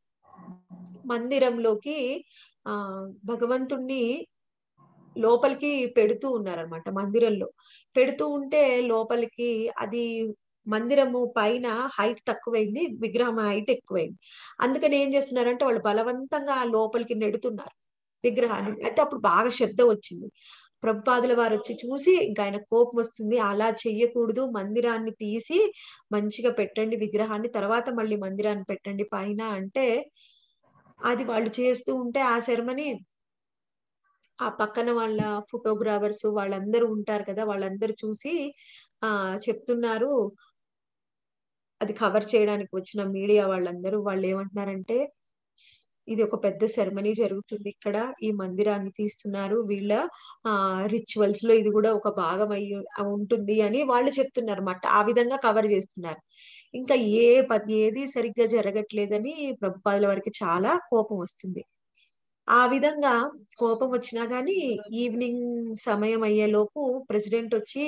మందిరంలోకి ఆ భగవంతుణ్ణి లోపలికి పెడుతూ ఉన్నారనమాట మందిరంలో పెడుతూ ఉంటే లోపలికి అది మందిరము పైన హైట్ తక్కువైంది విగ్రహం హైట్ ఎక్కువైంది అందుకని ఏం చేస్తున్నారంటే వాళ్ళు బలవంతంగా ఆ లోపలికి నెడుతున్నారు విగ్రహాన్ని అయితే అప్పుడు బాగా శబ్దం వచ్చింది ప్రభుపాదుల వారు వచ్చి చూసి ఇంకా ఆయన కోపం వస్తుంది అలా చెయ్యకూడదు మందిరాన్ని తీసి మంచిగా పెట్టండి విగ్రహాన్ని తర్వాత మళ్ళీ మందిరాన్ని పెట్టండి పైన అంటే అది వాళ్ళు చేస్తూ ఉంటే ఆ సెరమనీ ఆ పక్కన వాళ్ళ ఫోటోగ్రాఫర్స్ వాళ్ళందరూ ఉంటారు కదా వాళ్ళందరూ చూసి ఆ చెప్తున్నారు అది కవర్ చేయడానికి వచ్చిన మీడియా వాళ్ళందరూ వాళ్ళు ఏమంటున్నారంటే ఇది ఒక పెద్ద సెరమనీ జరుగుతుంది ఇక్కడ ఈ మందిరాన్ని తీస్తున్నారు వీళ్ళ ఆ రిచువల్స్ లో ఇది కూడా ఒక భాగం అయ్యి ఉంటుంది అని వాళ్ళు చెప్తున్నారు అన్నమాట ఆ విధంగా కవర్ చేస్తున్నారు ఇంకా ఏ ప- ఏది సరిగ్గా జరగట్లేదని ప్రభుపాదుల వారికి చాలా కోపం వస్తుంది ఆ విధంగా కోపం వచ్చినా గానీ ఈవినింగ్ సమయం అయ్యేలోపు ప్రెసిడెంట్ వచ్చి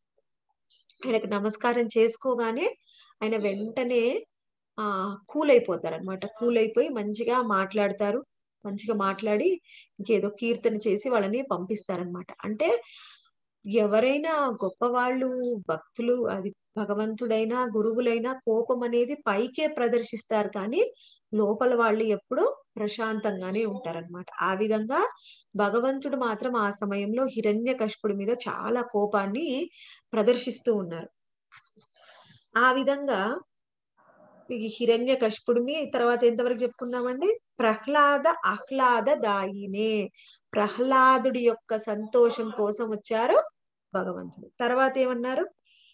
ఆయనకు నమస్కారం చేసుకోగానే ఆయన వెంటనే ఆ కూల్ అయిపోతారు అనమాట కూల్ అయిపోయి మంచిగా మాట్లాడతారు మంచిగా మాట్లాడి ఇంకేదో కీర్తన చేసి వాళ్ళని పంపిస్తారనమాట అంటే ఎవరైనా గొప్పవాళ్ళు భక్తులు అది భగవంతుడైనా గురువులైనా కోపం అనేది పైకే ప్రదర్శిస్తారు కానీ లోపల వాళ్ళు ఎప్పుడూ ప్రశాంతంగానే ఉంటారన్నమాట ఆ విధంగా భగవంతుడు మాత్రం ఆ సమయంలో హిరణ్య మీద చాలా కోపాన్ని ప్రదర్శిస్తూ ఉన్నారు ఆ విధంగా ఈ హిరణ్య కష్పుడిని తర్వాత ఎంతవరకు చెప్పుకున్నామండి ప్రహ్లాద ఆహ్లాద దాయినే ప్రహ్లాదుడి యొక్క సంతోషం కోసం వచ్చారు భగవంతుడు తర్వాత ఏమన్నారు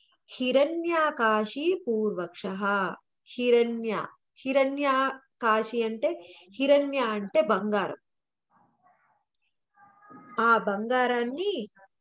హిరణ్యాకాశి పూర్వక్ష హిరణ్య హిరణ్యాకాశి అంటే హిరణ్య అంటే బంగారం ఆ బంగారాన్ని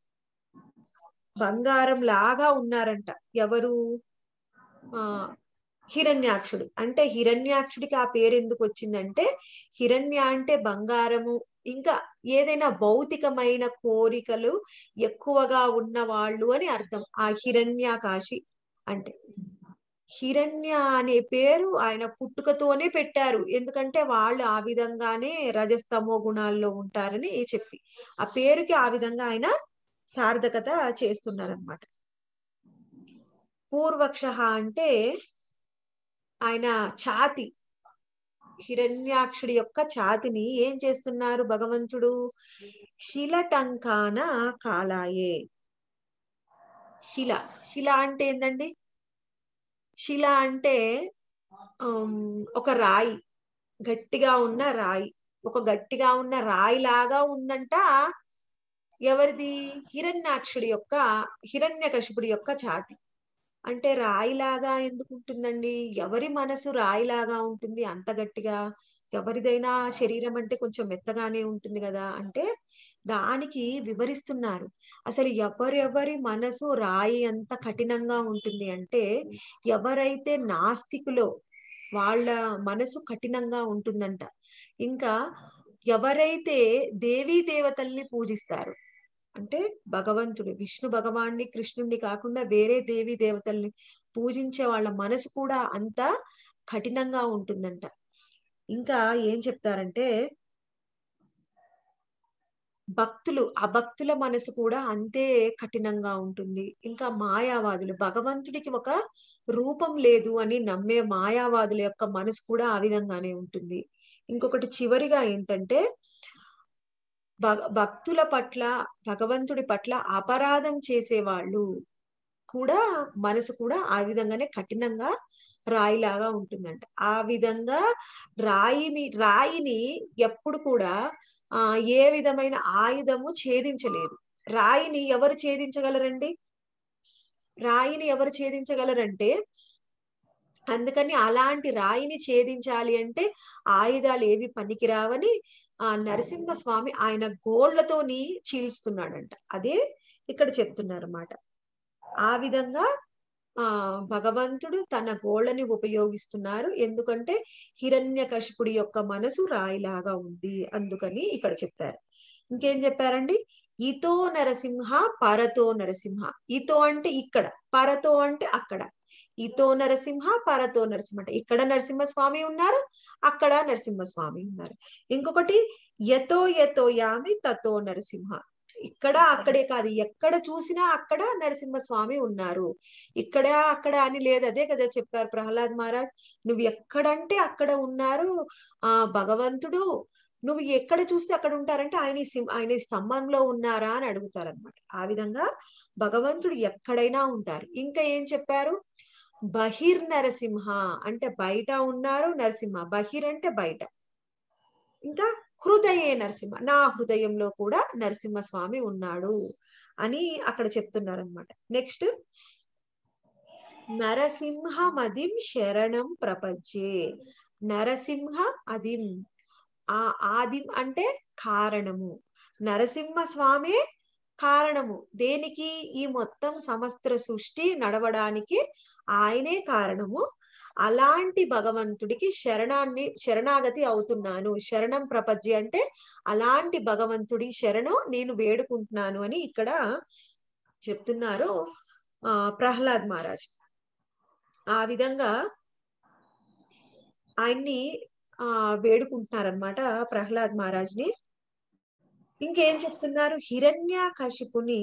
బంగారం లాగా ఉన్నారంట ఎవరు ఆ హిరణ్యాక్షుడు అంటే హిరణ్యాక్షుడికి ఆ పేరు ఎందుకు వచ్చిందంటే హిరణ్య అంటే బంగారము ఇంకా ఏదైనా భౌతికమైన కోరికలు ఎక్కువగా ఉన్న వాళ్ళు అని అర్థం ఆ హిరణ్యాకాశి అంటే హిరణ్య అనే పేరు ఆయన పుట్టుకతోనే పెట్టారు ఎందుకంటే వాళ్ళు ఆ విధంగానే రజస్తమో గుణాల్లో ఉంటారని చెప్పి ఆ పేరుకి ఆ విధంగా ఆయన సార్థకత చేస్తున్నారనమాట పూర్వక్ష అంటే ఆయన ఛాతి హిరణ్యాక్షుడి యొక్క ఛాతిని ఏం చేస్తున్నారు భగవంతుడు శిలటంకాన కాలాయే శిల శిల అంటే ఏందండి శిల అంటే ఆమ్, ఒక రాయి గట్టిగా ఉన్న రాయి ఒక గట్టిగా ఉన్న రాయి లాగా ఉందంట ఎవరిది హిరణ్యాక్షుడి యొక్క హిరణ్యకశిపుడి యొక్క ఛాతి అంటే రాయిలాగా ఎందుకు ఉంటుందండి ఎవరి మనసు రాయిలాగా ఉంటుంది అంత గట్టిగా ఎవరిదైనా శరీరం అంటే కొంచెం మెత్తగానే ఉంటుంది కదా అంటే దానికి వివరిస్తున్నారు అసలు ఎవరెవరి మనసు రాయి అంత కఠినంగా ఉంటుంది అంటే ఎవరైతే నాస్తికులో వాళ్ళ మనసు కఠినంగా ఉంటుందంట ఇంకా ఎవరైతే దేవీ దేవతల్ని పూజిస్తారు అంటే భగవంతుడు విష్ణు భగవాన్ని కృష్ణుణ్ణి కాకుండా వేరే దేవీ దేవతల్ని పూజించే వాళ్ళ మనసు కూడా అంత కఠినంగా ఉంటుందంట ఇంకా ఏం చెప్తారంటే భక్తులు అభక్తుల మనసు కూడా అంతే కఠినంగా ఉంటుంది ఇంకా మాయావాదులు భగవంతుడికి ఒక రూపం లేదు అని నమ్మే మాయావాదుల యొక్క మనసు కూడా ఆ విధంగానే ఉంటుంది ఇంకొకటి చివరిగా ఏంటంటే భ- భక్తుల పట్ల భగవంతుడి పట్ల అపరాధం చేసేవాళ్ళు కూడా మనసు కూడా ఆ విధంగానే కఠినంగా రాయిలాగా ఉంటుందంట ఆ విధంగా రాయిని రాయిని ఎప్పుడు కూడా ఆ ఏ విధమైన ఆయుధము ఛేదించలేదు రాయిని ఎవరు ఛేదించగలరండి రాయిని ఎవరు ఛేదించగలరంటే అందుకని అలాంటి రాయిని ఛేదించాలి అంటే ఆయుధాలు ఏవి పనికిరావని ఆ నరసింహస్వామి ఆయన గోళ్లతోని చీల్స్తున్నాడంట అదే ఇక్కడ చెప్తున్నారు అన్నమాట ఆ విధంగా ఆ భగవంతుడు తన గోళ్ళని ఉపయోగిస్తున్నారు ఎందుకంటే హిరణ్య కశిపుడి యొక్క మనసు రాయిలాగా ఉంది అందుకని ఇక్కడ చెప్పారు ఇంకేం చెప్పారండి ఇతో నరసింహ పరతో నరసింహ ఇతో అంటే ఇక్కడ పరతో అంటే అక్కడ ఇతో నరసింహ పరతో నరసింహ అంటే ఇక్కడ నరసింహస్వామి ఉన్నారు అక్కడ నరసింహస్వామి ఉన్నారు ఇంకొకటి యతో యతో యామి తతో నరసింహ ఇక్కడ అక్కడే కాదు ఎక్కడ చూసినా అక్కడ నరసింహస్వామి ఉన్నారు ఇక్కడ అక్కడ అని లేదు అదే కదా చెప్పారు ప్రహ్లాద్ మహారాజ్ నువ్వు ఎక్కడంటే అక్కడ ఉన్నారు ఆ భగవంతుడు నువ్వు ఎక్కడ చూస్తే అక్కడ ఉంటారంటే ఆయన ఈ సింహ ఆయన ఈ స్తంభంలో ఉన్నారా అని అడుగుతారనమాట ఆ విధంగా భగవంతుడు ఎక్కడైనా ఉంటారు ఇంకా ఏం చెప్పారు బహిర్ నరసింహ అంటే బయట ఉన్నారు నరసింహ బహిర్ అంటే బయట ఇంకా హృదయే నరసింహ నా హృదయంలో కూడా నరసింహస్వామి ఉన్నాడు అని అక్కడ చెప్తున్నారు అనమాట నెక్స్ట్ నరసింహ మదిం శరణం ప్రపంచే నరసింహ అదిం ఆ ఆదిం అంటే కారణము నరసింహ స్వామి కారణము దేనికి ఈ మొత్తం సమస్త సృష్టి నడవడానికి ఆయనే కారణము అలాంటి భగవంతుడికి శరణాన్ని శరణాగతి అవుతున్నాను శరణం ప్రపంచి అంటే అలాంటి భగవంతుడి శరణు నేను వేడుకుంటున్నాను అని ఇక్కడ చెప్తున్నారు ఆ ప్రహ్లాద్ మహారాజ్ ఆ విధంగా ఆయన్ని ఆ వేడుకుంటున్నారనమాట ప్రహ్లాద్ మహారాజ్ ని ఇంకేం చెప్తున్నారు హిరణ్య కశిపుని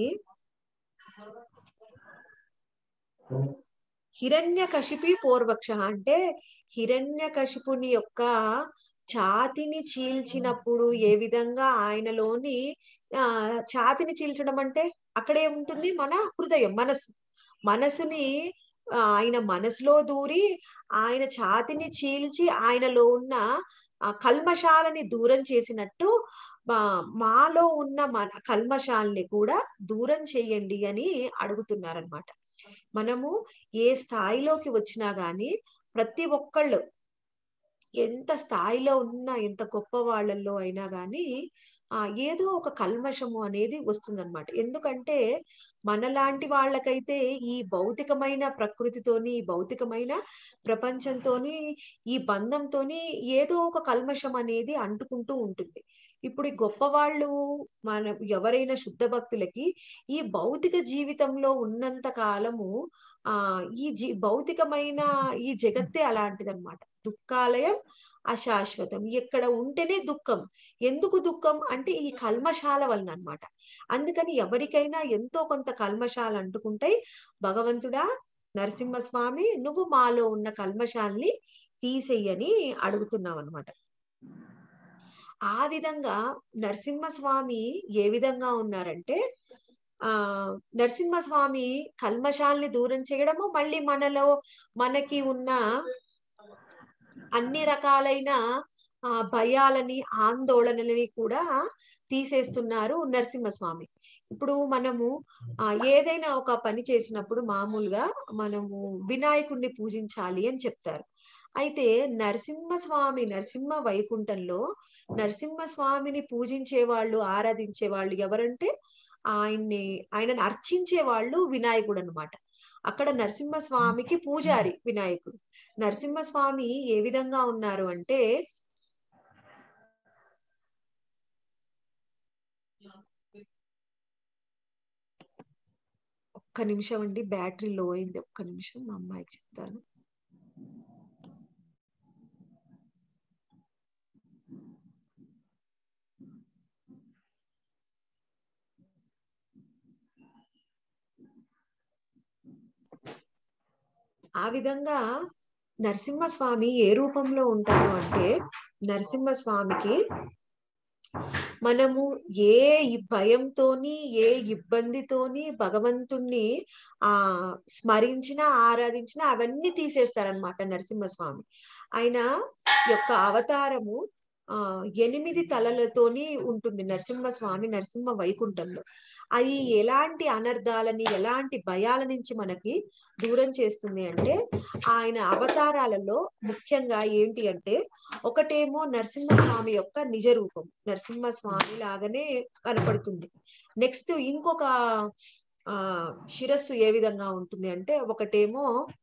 హిరణ్య కశిపి పూర్వక్ష అంటే హిరణ్య కశిపుని యొక్క ఛాతిని చీల్చినప్పుడు ఏ విధంగా ఆయనలోని ఆ ఛాతిని చీల్చడం అంటే అక్కడే ఉంటుంది మన హృదయం మనసు మనసుని ఆయన మనసులో దూరి ఆయన ఛాతిని చీల్చి ఆయనలో ఉన్న ఆ కల్మషాలని దూరం చేసినట్టు మాలో ఉన్న మన కల్మషాలని కూడా దూరం చేయండి అని అడుగుతున్నారనమాట మనము ఏ స్థాయిలోకి వచ్చినా గాని ప్రతి ఒక్కళ్ళు ఎంత స్థాయిలో ఉన్నా ఎంత గొప్ప వాళ్ళల్లో అయినా గాని ఆ ఏదో ఒక కల్మషము అనేది వస్తుందన్నమాట ఎందుకంటే మనలాంటి వాళ్ళకైతే ఈ భౌతికమైన ప్రకృతితోని ఈ భౌతికమైన ప్రపంచంతోని ఈ బంధంతోని ఏదో ఒక కల్మషం అనేది అంటుకుంటూ ఉంటుంది ఇప్పుడు ఈ గొప్ప వాళ్ళు మన ఎవరైనా శుద్ధ భక్తులకి ఈ భౌతిక జీవితంలో ఉన్నంత కాలము ఆ ఈ జీ భౌతికమైన ఈ జగత్తే అలాంటిదన్నమాట దుఃఖాలయం అశాశ్వతం ఎక్కడ ఉంటేనే దుఃఖం ఎందుకు దుఃఖం అంటే ఈ కల్మశాల వలన అనమాట అందుకని ఎవరికైనా ఎంతో కొంత కల్మశాలు అంటుకుంటాయి భగవంతుడా నరసింహస్వామి నువ్వు మాలో ఉన్న కల్మశాల్ని తీసేయని అడుగుతున్నావు అనమాట ఆ విధంగా నరసింహస్వామి ఏ విధంగా ఉన్నారంటే ఆ నరసింహస్వామి కల్మశాల్ని దూరం చేయడము మళ్ళీ మనలో మనకి ఉన్న అన్ని రకాలైన ఆ భయాలని ఆందోళనలని కూడా తీసేస్తున్నారు నరసింహస్వామి ఇప్పుడు మనము ఆ ఏదైనా ఒక పని చేసినప్పుడు మామూలుగా మనము వినాయకుడిని పూజించాలి అని చెప్తారు అయితే నరసింహస్వామి నరసింహ వైకుంఠంలో నరసింహస్వామిని పూజించే వాళ్ళు ఆరాధించే వాళ్ళు ఎవరంటే ఆయన్ని ఆయనను అర్చించే వాళ్ళు వినాయకుడు అనమాట అక్కడ నరసింహస్వామికి పూజారి వినాయకుడు నరసింహస్వామి ఏ విధంగా ఉన్నారు అంటే ఒక్క నిమిషం అండి బ్యాటరీ లో అయింది ఒక్క నిమిషం మా అమ్మాయికి చెప్తాను ఆ విధంగా నరసింహస్వామి ఏ రూపంలో ఉంటారు అంటే నరసింహస్వామికి మనము ఏ ఈ భయంతోని ఏ ఇబ్బందితోని భగవంతుణ్ణి ఆ స్మరించినా ఆరాధించినా అవన్నీ తీసేస్తారనమాట నరసింహస్వామి ఆయన యొక్క అవతారము ఆ ఎనిమిది తలలతోని ఉంటుంది నరసింహస్వామి నరసింహ వైకుంఠంలో అది ఎలాంటి అనర్థాలని ఎలాంటి భయాల నుంచి మనకి దూరం చేస్తుంది అంటే ఆయన అవతారాలలో ముఖ్యంగా ఏంటి అంటే ఒకటేమో నరసింహస్వామి యొక్క నిజ రూపం నరసింహస్వామి లాగానే కనపడుతుంది నెక్స్ట్ ఇంకొక ఆ శిరస్సు ఏ విధంగా ఉంటుంది అంటే ఒకటేమో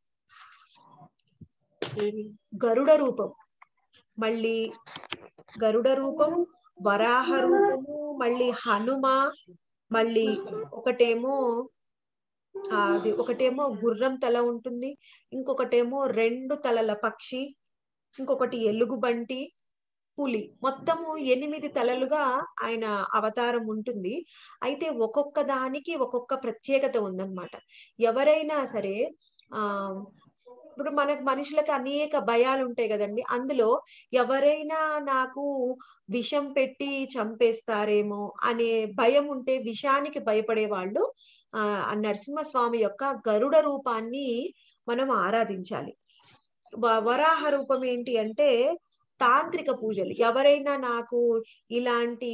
ఏది? గరుడ రూపం మళ్ళీ గరుడ రూపం వరాహ రూపము మళ్ళీ హనుమ మళ్ళీ ఒకటేమో ఆ, అది ఒకటేమో గుర్రం తల ఉంటుంది ఇంకొకటేమో రెండు తలల పక్షి ఇంకొకటి ఎలుగుబంటి పులి మొత్తము ఎనిమిది తలలుగా ఆయన అవతారం ఉంటుంది అయితే ఒక్కొక్క దానికి ఒక్కొక్క ప్రత్యేకత ఉందన్నమాట ఎవరైనా సరే ఆ ఇప్పుడు మనకు మనుషులకు అనేక భయాలు ఉంటాయి కదండి అందులో ఎవరైనా నాకు విషం పెట్టి చంపేస్తారేమో అనే భయం ఉంటే విషానికి భయపడే వాళ్ళు ఆ ఆ నరసింహస్వామి యొక్క గరుడ రూపాన్ని మనం ఆరాధించాలి వ- వరాహ రూపం ఏంటి అంటే తాంత్రిక పూజలు ఎవరైనా నాకు ఇలాంటి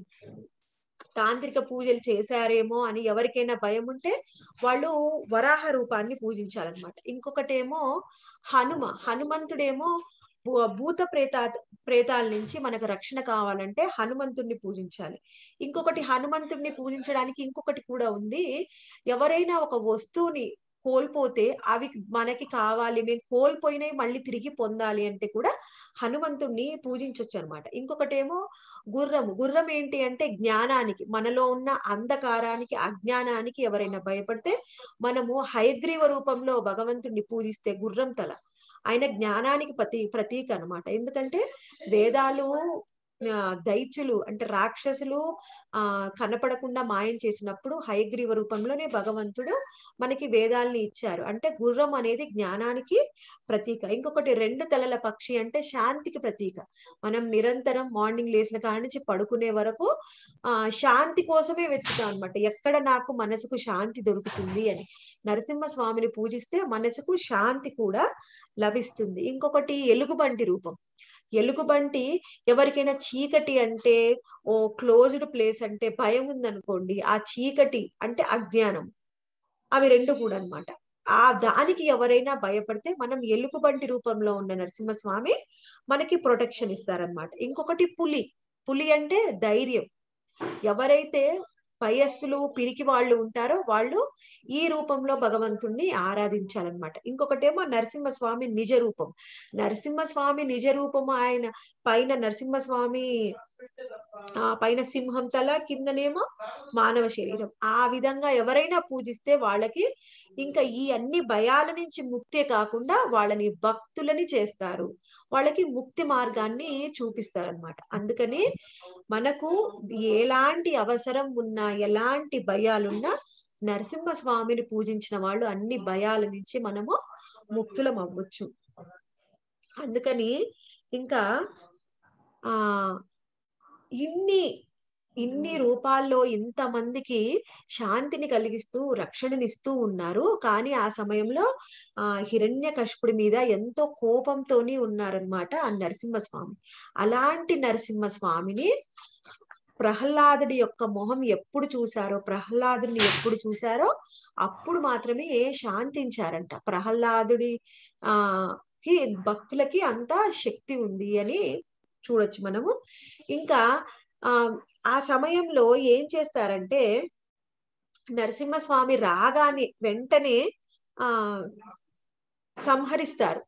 తాంత్రిక పూజలు చేశారేమో అని ఎవరికైనా భయం ఉంటే వాళ్ళు వరాహ రూపాన్ని పూజించాలన్నమాట ఇంకొకటేమో హనుమ హనుమంతుడేమో భూ- భూత ప్రేత ప్రేతాల నుంచి మనకు రక్షణ కావాలంటే హనుమంతుడిని పూజించాలి ఇంకొకటి హనుమంతుడిని పూజించడానికి ఇంకొకటి కూడా ఉంది ఎవరైనా ఒక వస్తువుని కోల్పోతే అవి మనకి కావాలి మేము కోల్పోయినవి మళ్ళీ తిరిగి పొందాలి అంటే కూడా హనుమంతుడిని పూజించవచ్చు అనమాట ఇంకొకటేమో గుర్రము గుర్రం ఏంటి అంటే జ్ఞానానికి మనలో ఉన్న అంధకారానికి అజ్ఞానానికి ఎవరైనా భయపడితే మనము హయగ్రీవ రూపంలో భగవంతుడిని పూజిస్తే గుర్రం తల ఆయన జ్ఞానానికి ప్రతి ప్రతీక అన్నమాట ఎందుకంటే వేదాలు ఆ, దైత్యులు అంటే రాక్షసులు ఆ కనపడకుండా మాయం చేసినప్పుడు హయగ్రీవ రూపంలోనే భగవంతుడు మనకి వేదాల్ని ఇచ్చారు అంటే గుర్రం అనేది జ్ఞానానికి ప్రతీక ఇంకొకటి రెండు తలల పక్షి అంటే శాంతికి ప్రతీక మనం నిరంతరం మార్నింగ్ లేచిన కాడి నుంచి పడుకునే వరకు ఆ శాంతి కోసమే వెతుకుతాం అనమాట ఎక్కడ నాకు మనసుకు శాంతి దొరుకుతుంది అని నరసింహ స్వామిని పూజిస్తే మనసుకు శాంతి కూడా లభిస్తుంది ఇంకొకటి ఎలుగుబంటి రూపం ఎలుగుబంటి ఎవరికైనా చీకటి అంటే ఓ క్లోజ్డ్ ప్లేస్ అంటే భయం ఉందనుకోండి ఆ చీకటి అంటే అజ్ఞానం అవి రెండు కూడా అన్నమాట ఆ దానికి ఎవరైనా భయపడితే మనం ఎలుగుబంటి రూపంలో ఉన్న నరసింహస్వామి మనకి ప్రొటెక్షన్ ఇస్తారనమాట ఇంకొకటి పులి పులి అంటే ధైర్యం ఎవరైతే భయస్థులు పిరికి వాళ్ళు ఉంటారో వాళ్ళు ఈ రూపంలో భగవంతుణ్ణి ఆరాధించాలన్నమాట ఇంకొకటేమో నరసింహస్వామి నిజ రూపం నరసింహస్వామి నిజ రూపము ఆయన పైన నరసింహస్వామి ఆ పైన సింహం తల కిందనేమో మానవ శరీరం ఆ విధంగా ఎవరైనా పూజిస్తే వాళ్ళకి ఇంకా ఈ అన్ని భయాల నుంచి ముక్తే కాకుండా వాళ్ళని భక్తులని చేస్తారు వాళ్ళకి ముక్తి మార్గాన్ని చూపిస్తారనమాట అందుకని మనకు ఎలాంటి అవసరం ఉన్నా ఎలాంటి భయాలున్నా నరసింహ స్వామిని పూజించిన వాళ్ళు అన్ని భయాల నుంచి మనము ముక్తులం అవ్వచ్చు అందుకని ఇంకా ఆ ఇన్ని ఇన్ని రూపాల్లో ఇంతమందికి శాంతిని కలిగిస్తూ రక్షణనిస్తూ ఉన్నారు కానీ ఆ సమయంలో ఆ హిరణ్య కశిపుడి మీద ఎంతో కోపంతోని ఉన్నారనమాట ఆ నరసింహస్వామి అలాంటి నరసింహస్వామిని ప్రహ్లాదుడి యొక్క మొహం ఎప్పుడు చూసారో ప్రహ్లాదుని ఎప్పుడు చూసారో అప్పుడు మాత్రమే శాంతించారంట ప్రహ్లాదుడి ఆ కి భక్తులకి అంత శక్తి ఉంది అని చూడొచ్చు మనము ఇంకా ఆ ఆ సమయంలో ఏం చేస్తారంటే నరసింహస్వామి రాగానే వెంటనే ఆ సంహరిస్తారు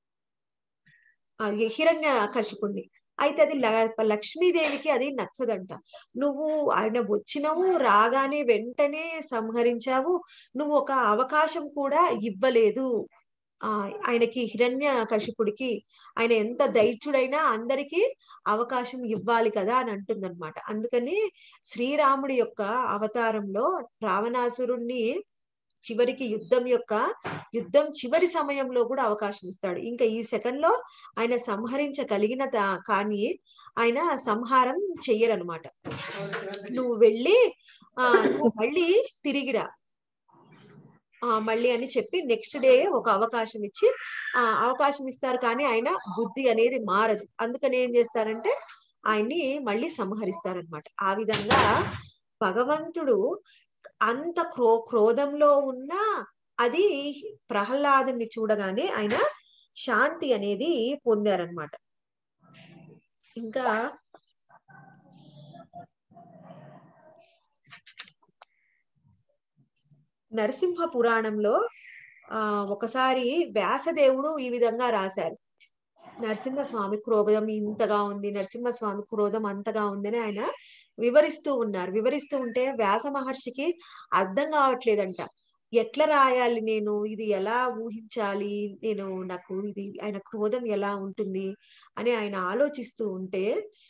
ఆ హిరణ్య కశిపుణ్ణి అయితే అది ల- లక్ష్మీదేవికి అది నచ్చదంట నువ్వు ఆయన వచ్చినవు రాగానే వెంటనే సంహరించావు నువ్వు ఒక అవకాశం కూడా ఇవ్వలేదు ఆ ఆయనకి హిరణ్య కశిపుడికి ఆయన ఎంత దైత్యుడైనా అందరికీ అవకాశం ఇవ్వాలి కదా అని అంటుందన్నమాట అందుకని శ్రీరాముడి యొక్క అవతారంలో రావణాసురుణ్ణి చివరికి యుద్ధం యొక్క యుద్ధం చివరి సమయంలో కూడా అవకాశం ఇస్తాడు ఇంకా ఈ సెకండ్ లో ఆయన సంహరించగలిగిన దా- కానీ ఆయన సంహారం చెయ్యరనమాట నువ్వు వెళ్ళి ఆ నువ్వు మళ్ళీ తిరిగిరా ఆ మళ్ళీ అని చెప్పి నెక్స్ట్ డే ఒక అవకాశం ఇచ్చి ఆ అవకాశం ఇస్తారు కానీ ఆయన బుద్ధి అనేది మారదు అందుకని ఏం చేస్తారంటే ఆయన్ని మళ్ళీ సంహరిస్తారనమాట ఆ విధంగా భగవంతుడు అంత క్రో క్రోధంలో ఉన్నా అది ప్రహ్లాదుని చూడగానే ఆయన శాంతి అనేది పొందారనమాట ఇంకా నరసింహ పురాణంలో ఆ ఒకసారి వ్యాసదేవుడు ఈ విధంగా రాశారు నరసింహస్వామి క్రోధం ఇంతగా ఉంది నరసింహస్వామి క్రోధం అంతగా ఉందని ఆయన వివరిస్తూ ఉన్నారు వివరిస్తూ ఉంటే వ్యాస మహర్షికి అర్థం కావట్లేదంట ఎట్లా రాయాలి నేను ఇది ఎలా ఊహించాలి నేను నాకు ఇది ఆయన క్రోధం ఎలా ఉంటుంది అని ఆయన ఆలోచిస్తూ ఉంటే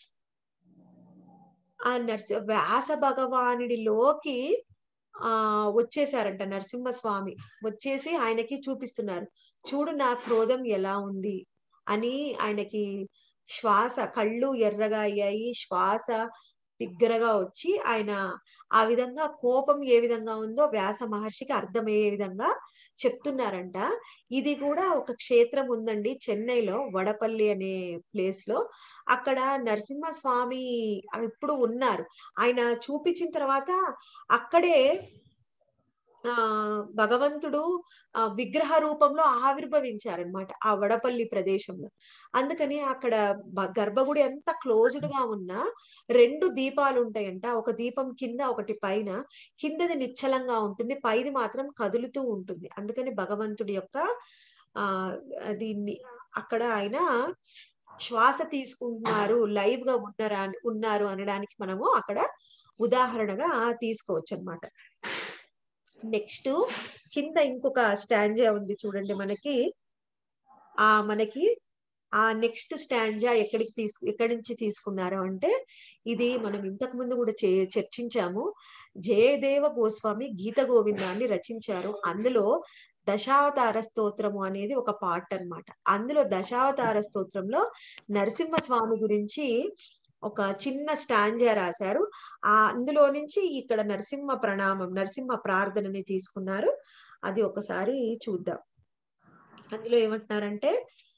ఆ నరసి వ్యాస భగవానుడిలోకి ఆ వచ్చేసారంట నరసింహస్వామి వచ్చేసి ఆయనకి చూపిస్తున్నారు చూడు నా క్రోధం ఎలా ఉంది అని ఆయనకి శ్వాస కళ్ళు ఎర్రగా అయ్యాయి శ్వాస బిగ్గరగా వచ్చి ఆయన ఆ విధంగా కోపం ఏ విధంగా ఉందో వ్యాస మహర్షికి అర్థమయ్యే విధంగా చెప్తున్నారంట ఇది కూడా ఒక క్షేత్రం ఉందండి చెన్నైలో వడపల్లి అనే ప్లేస్ లో అక్కడ నరసింహస్వామి ఇప్పుడు ఉన్నారు ఆయన చూపించిన తర్వాత అక్కడే ఆ భగవంతుడు ఆ విగ్రహ రూపంలో ఆవిర్భవించారనమాట ఆ వడపల్లి ప్రదేశంలో అందుకని అక్కడ బ- గర్భగుడి ఎంత క్లోజ్డ్ గా ఉన్నా రెండు దీపాలు ఉంటాయంట ఒక దీపం కింద ఒకటి పైన కిందది నిశ్చలంగా ఉంటుంది పైది మాత్రం కదులుతూ ఉంటుంది అందుకని భగవంతుడి యొక్క ఆ దీన్ని అక్కడ ఆయన శ్వాస తీసుకుంటున్నారు లైవ్ గా ఉన్నారా ఉన్నారు అనడానికి మనము అక్కడ ఉదాహరణగా తీసుకోవచ్చు అన్నమాట నెక్స్ట్ కింద ఇంకొక స్టాంజా ఉంది చూడండి మనకి ఆ మనకి ఆ నెక్స్ట్ స్టాంజా ఎక్కడికి తీసుకు ఎక్కడి నుంచి తీసుకున్నారు అంటే ఇది మనం ఇంతకు ముందు కూడా చే చర్చించాము జయదేవ గోస్వామి గీత గోవిందాన్ని రచించారు అందులో దశావతార స్తోత్రము అనేది ఒక పార్ట్ అన్నమాట అందులో దశావతార స్తోత్రంలో నరసింహస్వామి గురించి ఒక చిన్న స్టాంజా రాశారు ఆ అందులో నుంచి ఇక్కడ నరసింహ ప్రణామం నరసింహ ప్రార్థనని తీసుకున్నారు అది ఒకసారి చూద్దాం అందులో ఏమంటున్నారంటే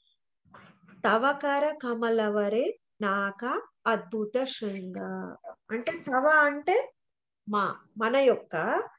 తవకర కమలవరే నాక అద్భుత శృంగ అంటే తవ అంటే మా మన యొక్క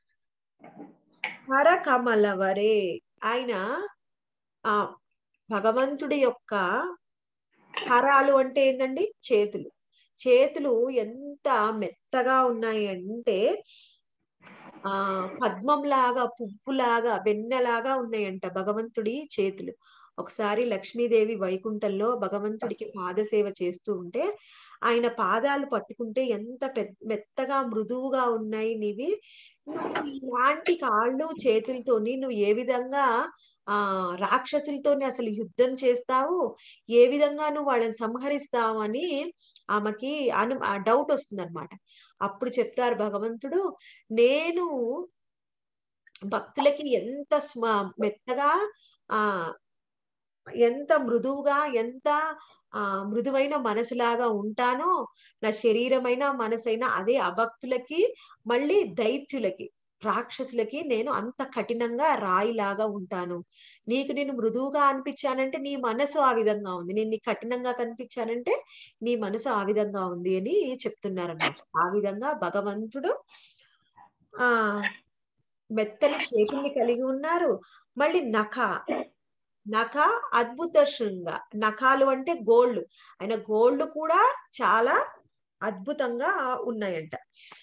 కర కమలవరే ఆయన ఆ భగవంతుడి యొక్క కరాలు అంటే ఏంటండి చేతులు చేతులు ఎంత మెత్తగా ఉన్నాయి అంటే ఆ పద్మంలాగా పువ్వులాగా వెన్నెలాగా ఉన్నాయంట భగవంతుడి చేతులు ఒకసారి లక్ష్మీదేవి వైకుంఠంలో భగవంతుడికి పాదసేవ చేస్తూ ఉంటే ఆయన పాదాలు పట్టుకుంటే ఎంత పెద్ద మెత్తగా మృదువుగా ఉన్నాయి నీవి నువ్వు ఇలాంటి కాళ్ళు చేతులతోని నువ్వు ఏ విధంగా ఆ రాక్షసులతోని అసలు యుద్ధం చేస్తావు ఏ విధంగా నువ్వు వాళ్ళని సంహరిస్తావు అని ఆమెకి అను డౌట్ వస్తుంది అనమాట అప్పుడు చెప్తారు భగవంతుడు నేను భక్తులకి ఎంత స్మ మెత్తగా ఆ ఎంత మృదువుగా ఎంత ఆ మృదువైన మనసులాగా ఉంటానో నా శరీరమైన మనసైనా అదే అభక్తులకి మళ్ళీ దైత్యులకి రాక్షసులకి నేను అంత కఠినంగా రాయిలాగా ఉంటాను నీకు నేను మృదువుగా అనిపించానంటే నీ మనసు ఆ విధంగా ఉంది నేను నీ కఠినంగా కనిపించానంటే నీ మనసు ఆ విధంగా ఉంది అని చెప్తున్నారన్నమాట ఆ విధంగా భగవంతుడు ఆ మెత్తని చేతుల్ని కలిగి ఉన్నారు మళ్ళీ నఖ నఖ అద్భుత శృంగ నఖాలు అంటే గోల్డ్ ఆయన గోల్డ్ కూడా చాలా అద్భుతంగా ఉన్నాయంట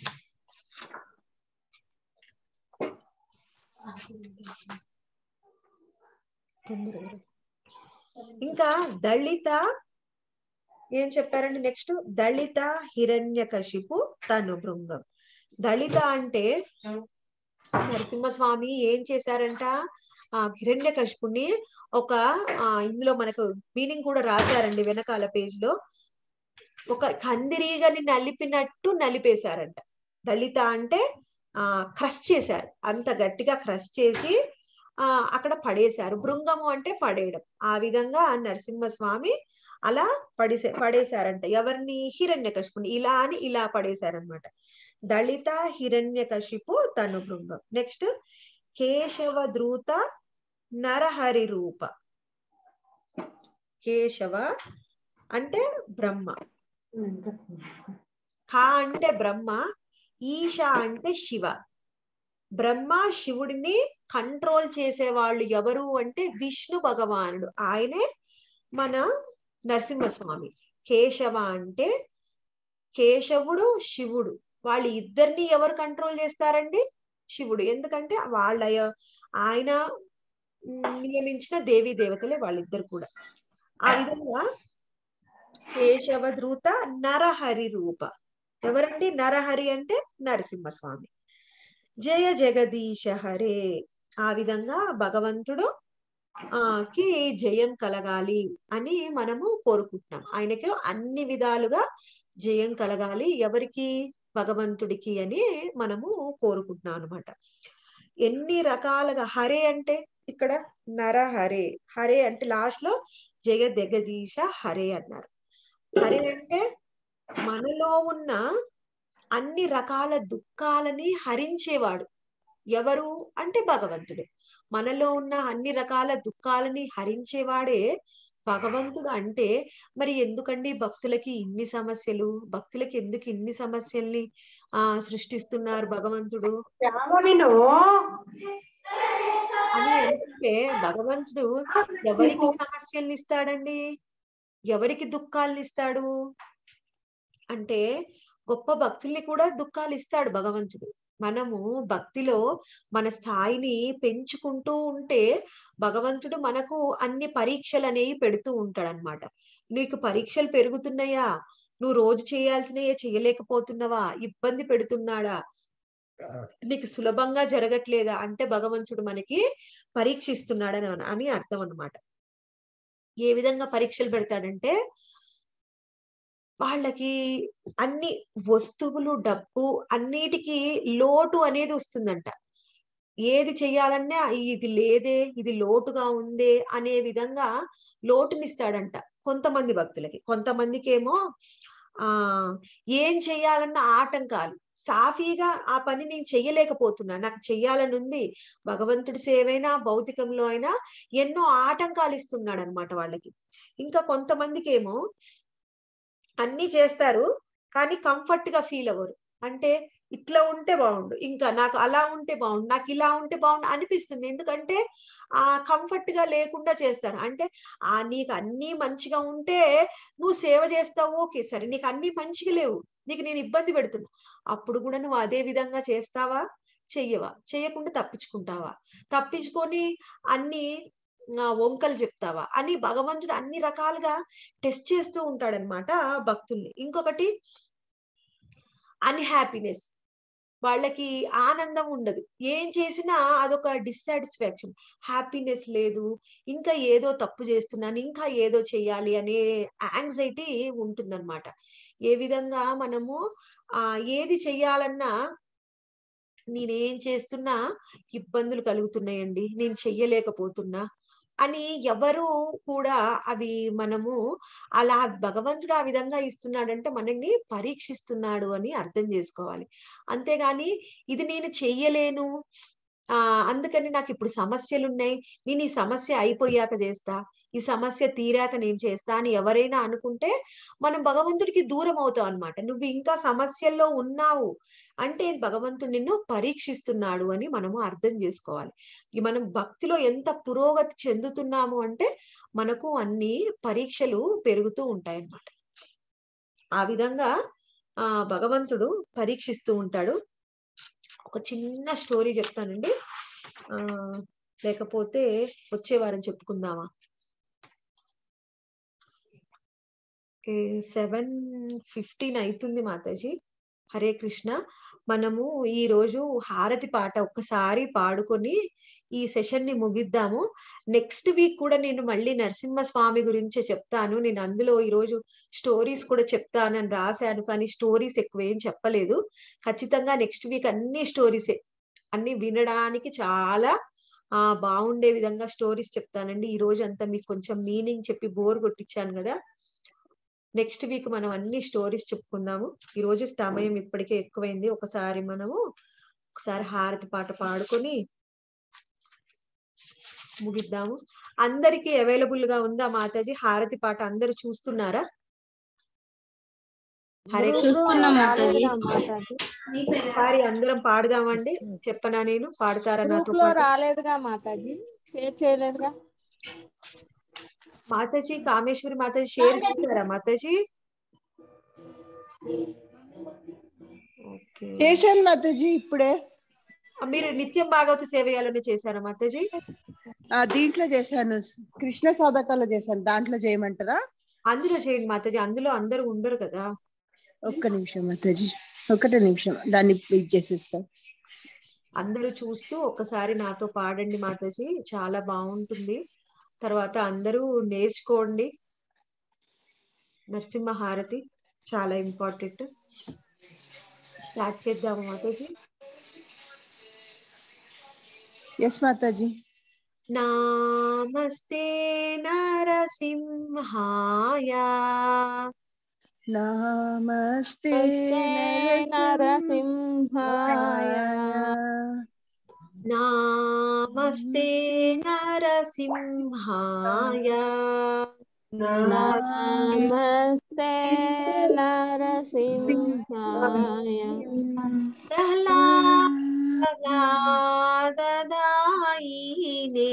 ఇంకా దళిత ఏం చెప్పారండి నెక్స్ట్ దళిత హిరణ్యకశిపు తను బృంగం దళిత అంటే నరసింహస్వామి ఏం చేశారంట ఆ హిరణ్యకశిపుని ఒక ఆ ఇందులో మనకు మీనింగ్ కూడా రాశారండి వెనకాల పేజ్ లో ఒక కందిరీగని నలిపినట్టు నలిపేశారంట దళిత అంటే ఆ క్రష్ చేశారు అంత గట్టిగా క్రష్ చేసి ఆ అక్కడ పడేశారు భృంగము అంటే పడేయడం ఆ విధంగా నరసింహస్వామి అలా పడేసే పడేశారంట ఎవరిని హిరణ్యకశిపుని ఇలా అని ఇలా పడేశారనమాట దళిత హిరణ్యకశిపు తను భృంగం నెక్స్ట్ కేశవ ద్రూత నరహరి రూప కేశవ అంటే బ్రహ్మ కా అంటే బ్రహ్మ ఈశ అంటే శివ బ్రహ్మ శివుడిని కంట్రోల్ చేసే వాళ్ళు ఎవరు అంటే విష్ణు భగవానుడు ఆయనే మన నరసింహస్వామి కేశవ అంటే కేశవుడు శివుడు వాళ్ళు ఇద్దరిని ఎవరు కంట్రోల్ చేస్తారండి శివుడు ఎందుకంటే వాళ్ళ ఆయన నియమించిన దేవీ దేవతలే వాళ్ళిద్దరు కూడా ఆ విధంగా కేశవ ధృత నరహరి రూప ఎవరండి నరహరి అంటే నరసింహస్వామి జయ జగదీశ హరే ఆ విధంగా భగవంతుడు ఆ కి జయం కలగాలి అని మనము కోరుకుంటున్నాం ఆయనకి అన్ని విధాలుగా జయం కలగాలి ఎవరికి భగవంతుడికి అని మనము కోరుకుంటున్నాం అనమాట ఎన్ని రకాలుగా హరే అంటే ఇక్కడ నర హరే హరే అంటే లాస్ట్ లో జయ జగదీశ హరే అన్నారు హరే అంటే మనలో ఉన్న అన్ని రకాల దుఃఖాలని హరించేవాడు ఎవరు అంటే భగవంతుడే మనలో ఉన్న అన్ని రకాల దుఃఖాలని హరించేవాడే భగవంతుడు అంటే మరి ఎందుకండి భక్తులకి ఇన్ని సమస్యలు భక్తులకి ఎందుకు ఇన్ని సమస్యల్ని ఆ సృష్టిస్తున్నారు భగవంతుడు అని అనుకుంటే భగవంతుడు ఎవరికి సమస్యల్ని ఇస్తాడండి ఎవరికి దుఃఖాలను ఇస్తాడు అంటే గొప్ప భక్తుల్ని కూడా దుఃఖాలు ఇస్తాడు భగవంతుడు మనము భక్తిలో మన స్థాయిని పెంచుకుంటూ ఉంటే భగవంతుడు మనకు అన్ని పరీక్షలు అనేవి పెడుతూ ఉంటాడు అనమాట నీకు పరీక్షలు పెరుగుతున్నాయా నువ్వు రోజు చేయాల్సినవే చేయలేకపోతున్నావా ఇబ్బంది పెడుతున్నాడా నీకు సులభంగా జరగట్లేదా అంటే భగవంతుడు మనకి పరీక్షిస్తున్నాడని అని అర్థం అనమాట ఏ విధంగా పరీక్షలు పెడతాడంటే వాళ్ళకి అన్ని వస్తువులు డబ్బు అన్నిటికీ లోటు అనేది వస్తుందంట ఏది చెయ్యాలన్నా ఇది లేదే ఇది లోటుగా ఉందే అనే విధంగా లోటునిస్తాడంట కొంతమంది భక్తులకి కొంతమందికి ఏమో ఆ ఏం చెయ్యాలన్న ఆటంకాలు సాఫీగా ఆ పని నేను చెయ్యలేకపోతున్నా నాకు చెయ్యాలని ఉంది భగవంతుడి సేవైనా భౌతికంలో అయినా ఎన్నో ఆటంకాలు ఇస్తున్నాడు అనమాట వాళ్ళకి ఇంకా కొంతమందికి ఏమో అన్ని చేస్తారు కానీ కంఫర్ట్ గా ఫీల్ అవ్వరు అంటే ఇట్లా ఉంటే బాగుండు ఇంకా నాకు అలా ఉంటే బాగుండు నాకు ఇలా ఉంటే బాగుండు అనిపిస్తుంది ఎందుకంటే ఆ కంఫర్ట్ గా లేకుండా చేస్తారు అంటే ఆ నీకు అన్ని మంచిగా ఉంటే నువ్వు సేవ చేస్తావు ఓకే సరే నీకు అన్ని మంచిగా లేవు నీకు నేను ఇబ్బంది పెడుతున్నా అప్పుడు కూడా నువ్వు అదే విధంగా చేస్తావా చెయ్యవా చెయ్యకుండా తప్పించుకుంటావా తప్పించుకొని అన్ని వంకలు చెప్తావా అని భగవంతుడు అన్ని రకాలుగా టెస్ట్ చేస్తూ ఉంటాడనమాట భక్తుల్ని ఇంకొకటి అన్హ్యాపీనెస్ వాళ్ళకి ఆనందం ఉండదు ఏం చేసినా అదొక డిస్సాటిస్ఫాక్షన్ హ్యాపీనెస్ లేదు ఇంకా ఏదో తప్పు చేస్తున్నాను ఇంకా ఏదో చెయ్యాలి అనే యాంగ్జైటీ ఉంటుందన్నమాట ఏ విధంగా మనము ఆ ఏది చెయ్యాలన్నా నేనేం చేస్తున్నా ఇబ్బందులు కలుగుతున్నాయండి నేను చెయ్యలేకపోతున్నా అని ఎవరు కూడా అవి మనము అలా భగవంతుడు ఆ విధంగా ఇస్తున్నాడంటే మనల్ని పరీక్షిస్తున్నాడు అని అర్థం చేసుకోవాలి అంతేగాని ఇది నేను చెయ్యలేను ఆ అందుకని నాకు ఇప్పుడు సమస్యలు ఉన్నాయి నేను ఈ సమస్య అయిపోయాక చేస్తా ఈ సమస్య తీరాక నేను చేస్తా అని ఎవరైనా అనుకుంటే మనం భగవంతుడికి దూరం అవుతాం అనమాట నువ్వు ఇంకా సమస్యల్లో ఉన్నావు అంటే భగవంతుడు నిన్ను పరీక్షిస్తున్నాడు అని మనము అర్థం చేసుకోవాలి మనం భక్తిలో ఎంత పురోగతి చెందుతున్నాము అంటే మనకు అన్ని పరీక్షలు పెరుగుతూ ఉంటాయి అన్నమాట ఆ విధంగా ఆ భగవంతుడు పరీక్షిస్తూ ఉంటాడు ఒక చిన్న స్టోరీ చెప్తానండి ఆ లేకపోతే వచ్చే వారం చెప్పుకుందామా సెవెన్ ఫిఫ్టీన్ అవుతుంది మాతాజీ హరే కృష్ణ మనము ఈ రోజు హారతి పాట ఒక్కసారి పాడుకొని ఈ సెషన్ ని ముగిద్దాము నెక్స్ట్ వీక్ కూడా నేను మళ్ళీ నరసింహ స్వామి గురించే చెప్తాను నేను అందులో ఈ రోజు స్టోరీస్ కూడా చెప్తానని రాశాను కానీ స్టోరీస్ ఎక్కువ ఏం చెప్పలేదు ఖచ్చితంగా నెక్స్ట్ వీక్ అన్ని స్టోరీసే అన్ని వినడానికి చాలా ఆ బాగుండే విధంగా స్టోరీస్ చెప్తానండి ఈ రోజు అంతా మీకు కొంచెం మీనింగ్ చెప్పి బోర్ కొట్టించాను కదా నెక్స్ట్ వీక్ మనం అన్ని స్టోరీస్ చెప్పుకుందాము ఈ రోజు సమయం ఇప్పటికే ఎక్కువైంది ఒకసారి మనము ఒకసారి హారతి పాట పాడుకొని ముగిద్దాము అందరికి అవైలబుల్ గా ఉందా మాతాజీ హారతి పాట అందరు చూస్తున్నారా హరే చూస్తున్నాం మాతాజీ. ఒకసారి అందరం పాడదామండి చెప్పనా నేను పాడతారా నాతో గ్రూప్ లో పాటు? రాలేదుగా మాతాజీ షేర్ చేయలేదుగా మాతాజీ కామేశ్వరి మాతాజీ షేర్ చేశారా మాతాజీ ఓకే చేశాను మాతాజీ ఇప్పుడే ఆ, మీరు నిత్యం భాగవత సేవయాలను చేశారా మాతాజీ ఆ దీంట్లో చేశాను కృష్ణ సాధకాలో చేశాను దాంట్లో చేయమంటారా అందులో చేయండి మాతాజీ అందులో అందరూ ఉండరు కదా ఒక్క నిమిషం మాతాజీ ఒకటే నిమిషం దాన్ని ఇది చేసేస్తాం అందరూ చూస్తూ ఒక్కసారి నాతో పాడండి మాతాజీ చాలా బాగుంటుంది తర్వాత అందరూ నేర్చుకోండి నరసింహ హారతి చాలా ఇంపార్టెంట్ స్టార్ట్ చేద్దాము మాతాజీ ఎస్ మాతాజీ నామస్తే నరసింహాయ నమస్తే నరసింహాయ నామస్తే నరసింహాయ నమస్తే నరసింహాయ ప్రహ్లాదాయినే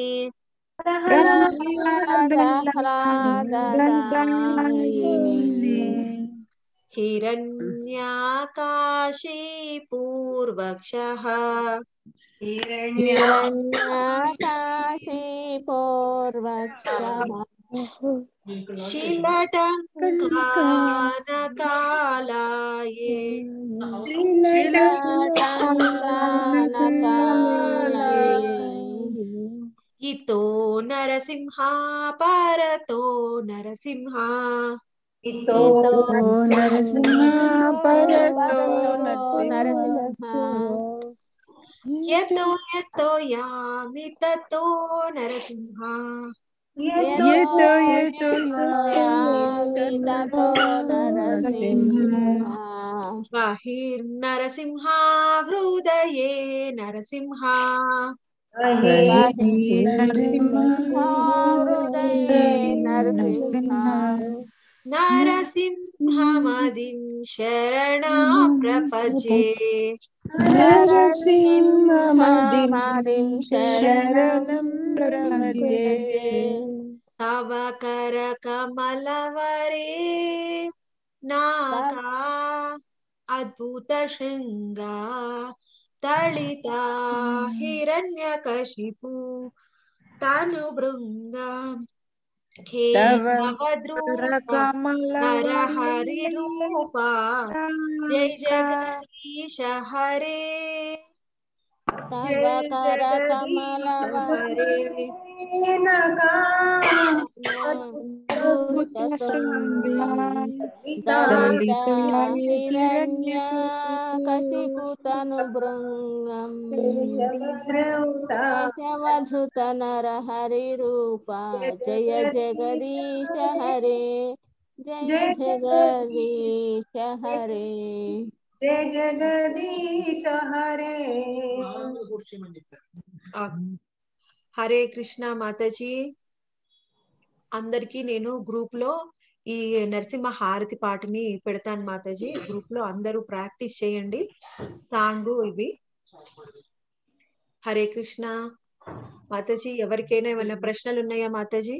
హిరణ్యాకాశే పూర్వక్షः హిరణ్యాకాశే పూర్వక్షః శిలటంకానకాలాయే ఇతో నరసింహ పరతో నరసింహ ఓ నరసింహ పరతో నరసింహ యతో యతో యామి తతో నరసింహ ఏతో ఏతో బహిర్నరసింహ హృదయే నరసింహ నరసింహమదిం శరణా ప్రపజే నరసింహమదిం శరణం ప్రపదే తవ కర కమలవరే నాకా అద్భుత శృంగా తళిత హిరణ్యకశిపు తను బృంద తవ నరహరి రూప జై జగదీశ హరే జై జగదీశ హరే కసిపుతను భృంగం కేశవధృత నర హరి రూప జయ జగదీశ హరే జయ జగదీశ హరే జయ జగదీశ హరే ఆ, హరే కృష్ణ మాతాజీ అందరికీ నేను గ్రూప్ లో ఈ నరసింహ హారతి పాటని పెడతాను మాతాజీ గ్రూప్ లో అందరూ ప్రాక్టీస్ చేయండి సాంగ్ ఇవి హరే కృష్ణ మాతాజీ ఎవరికైనా ఏమైనా ప్రశ్నలు ఉన్నాయా మాతాజీ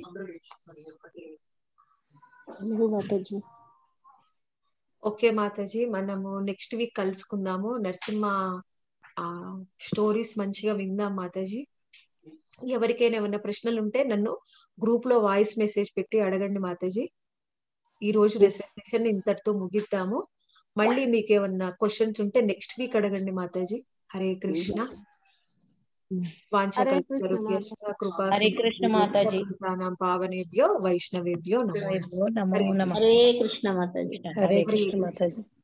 మాతాజీ ఓకే మాతాజీ మనము నెక్స్ట్ వీక్ కలుసుకుందాము నరసింహ ఆ స్టోరీస్ మంచిగా విందాం మాతాజీ ఎవరికైనా ఏమైనా ప్రశ్నలు ఉంటే నన్ను గ్రూప్ లో వాయిస్ మెసేజ్ పెట్టి అడగండి మాతాజీ ఈ రోజు Yes. సెషన్ ఇంతటితో ముగిద్దాము మళ్ళీ మీకు ఏమన్నా క్వశ్చన్స్ ఉంటే నెక్స్ట్ వీక్ అడగండి మాతాజీ హరే కృష్ణ హరే కృష్ణ వాంఛకల్పతరుభ్యశ్చ కృపా హరే కృష్ణ మాతాజీ. సింధుభ్యః పావనేభ్యో వైష్ణవేభ్యో నమో నమో నమో హరే నమః హరే కృష్ణ మాతాజీ హరే కృష్ణ మాతాజీ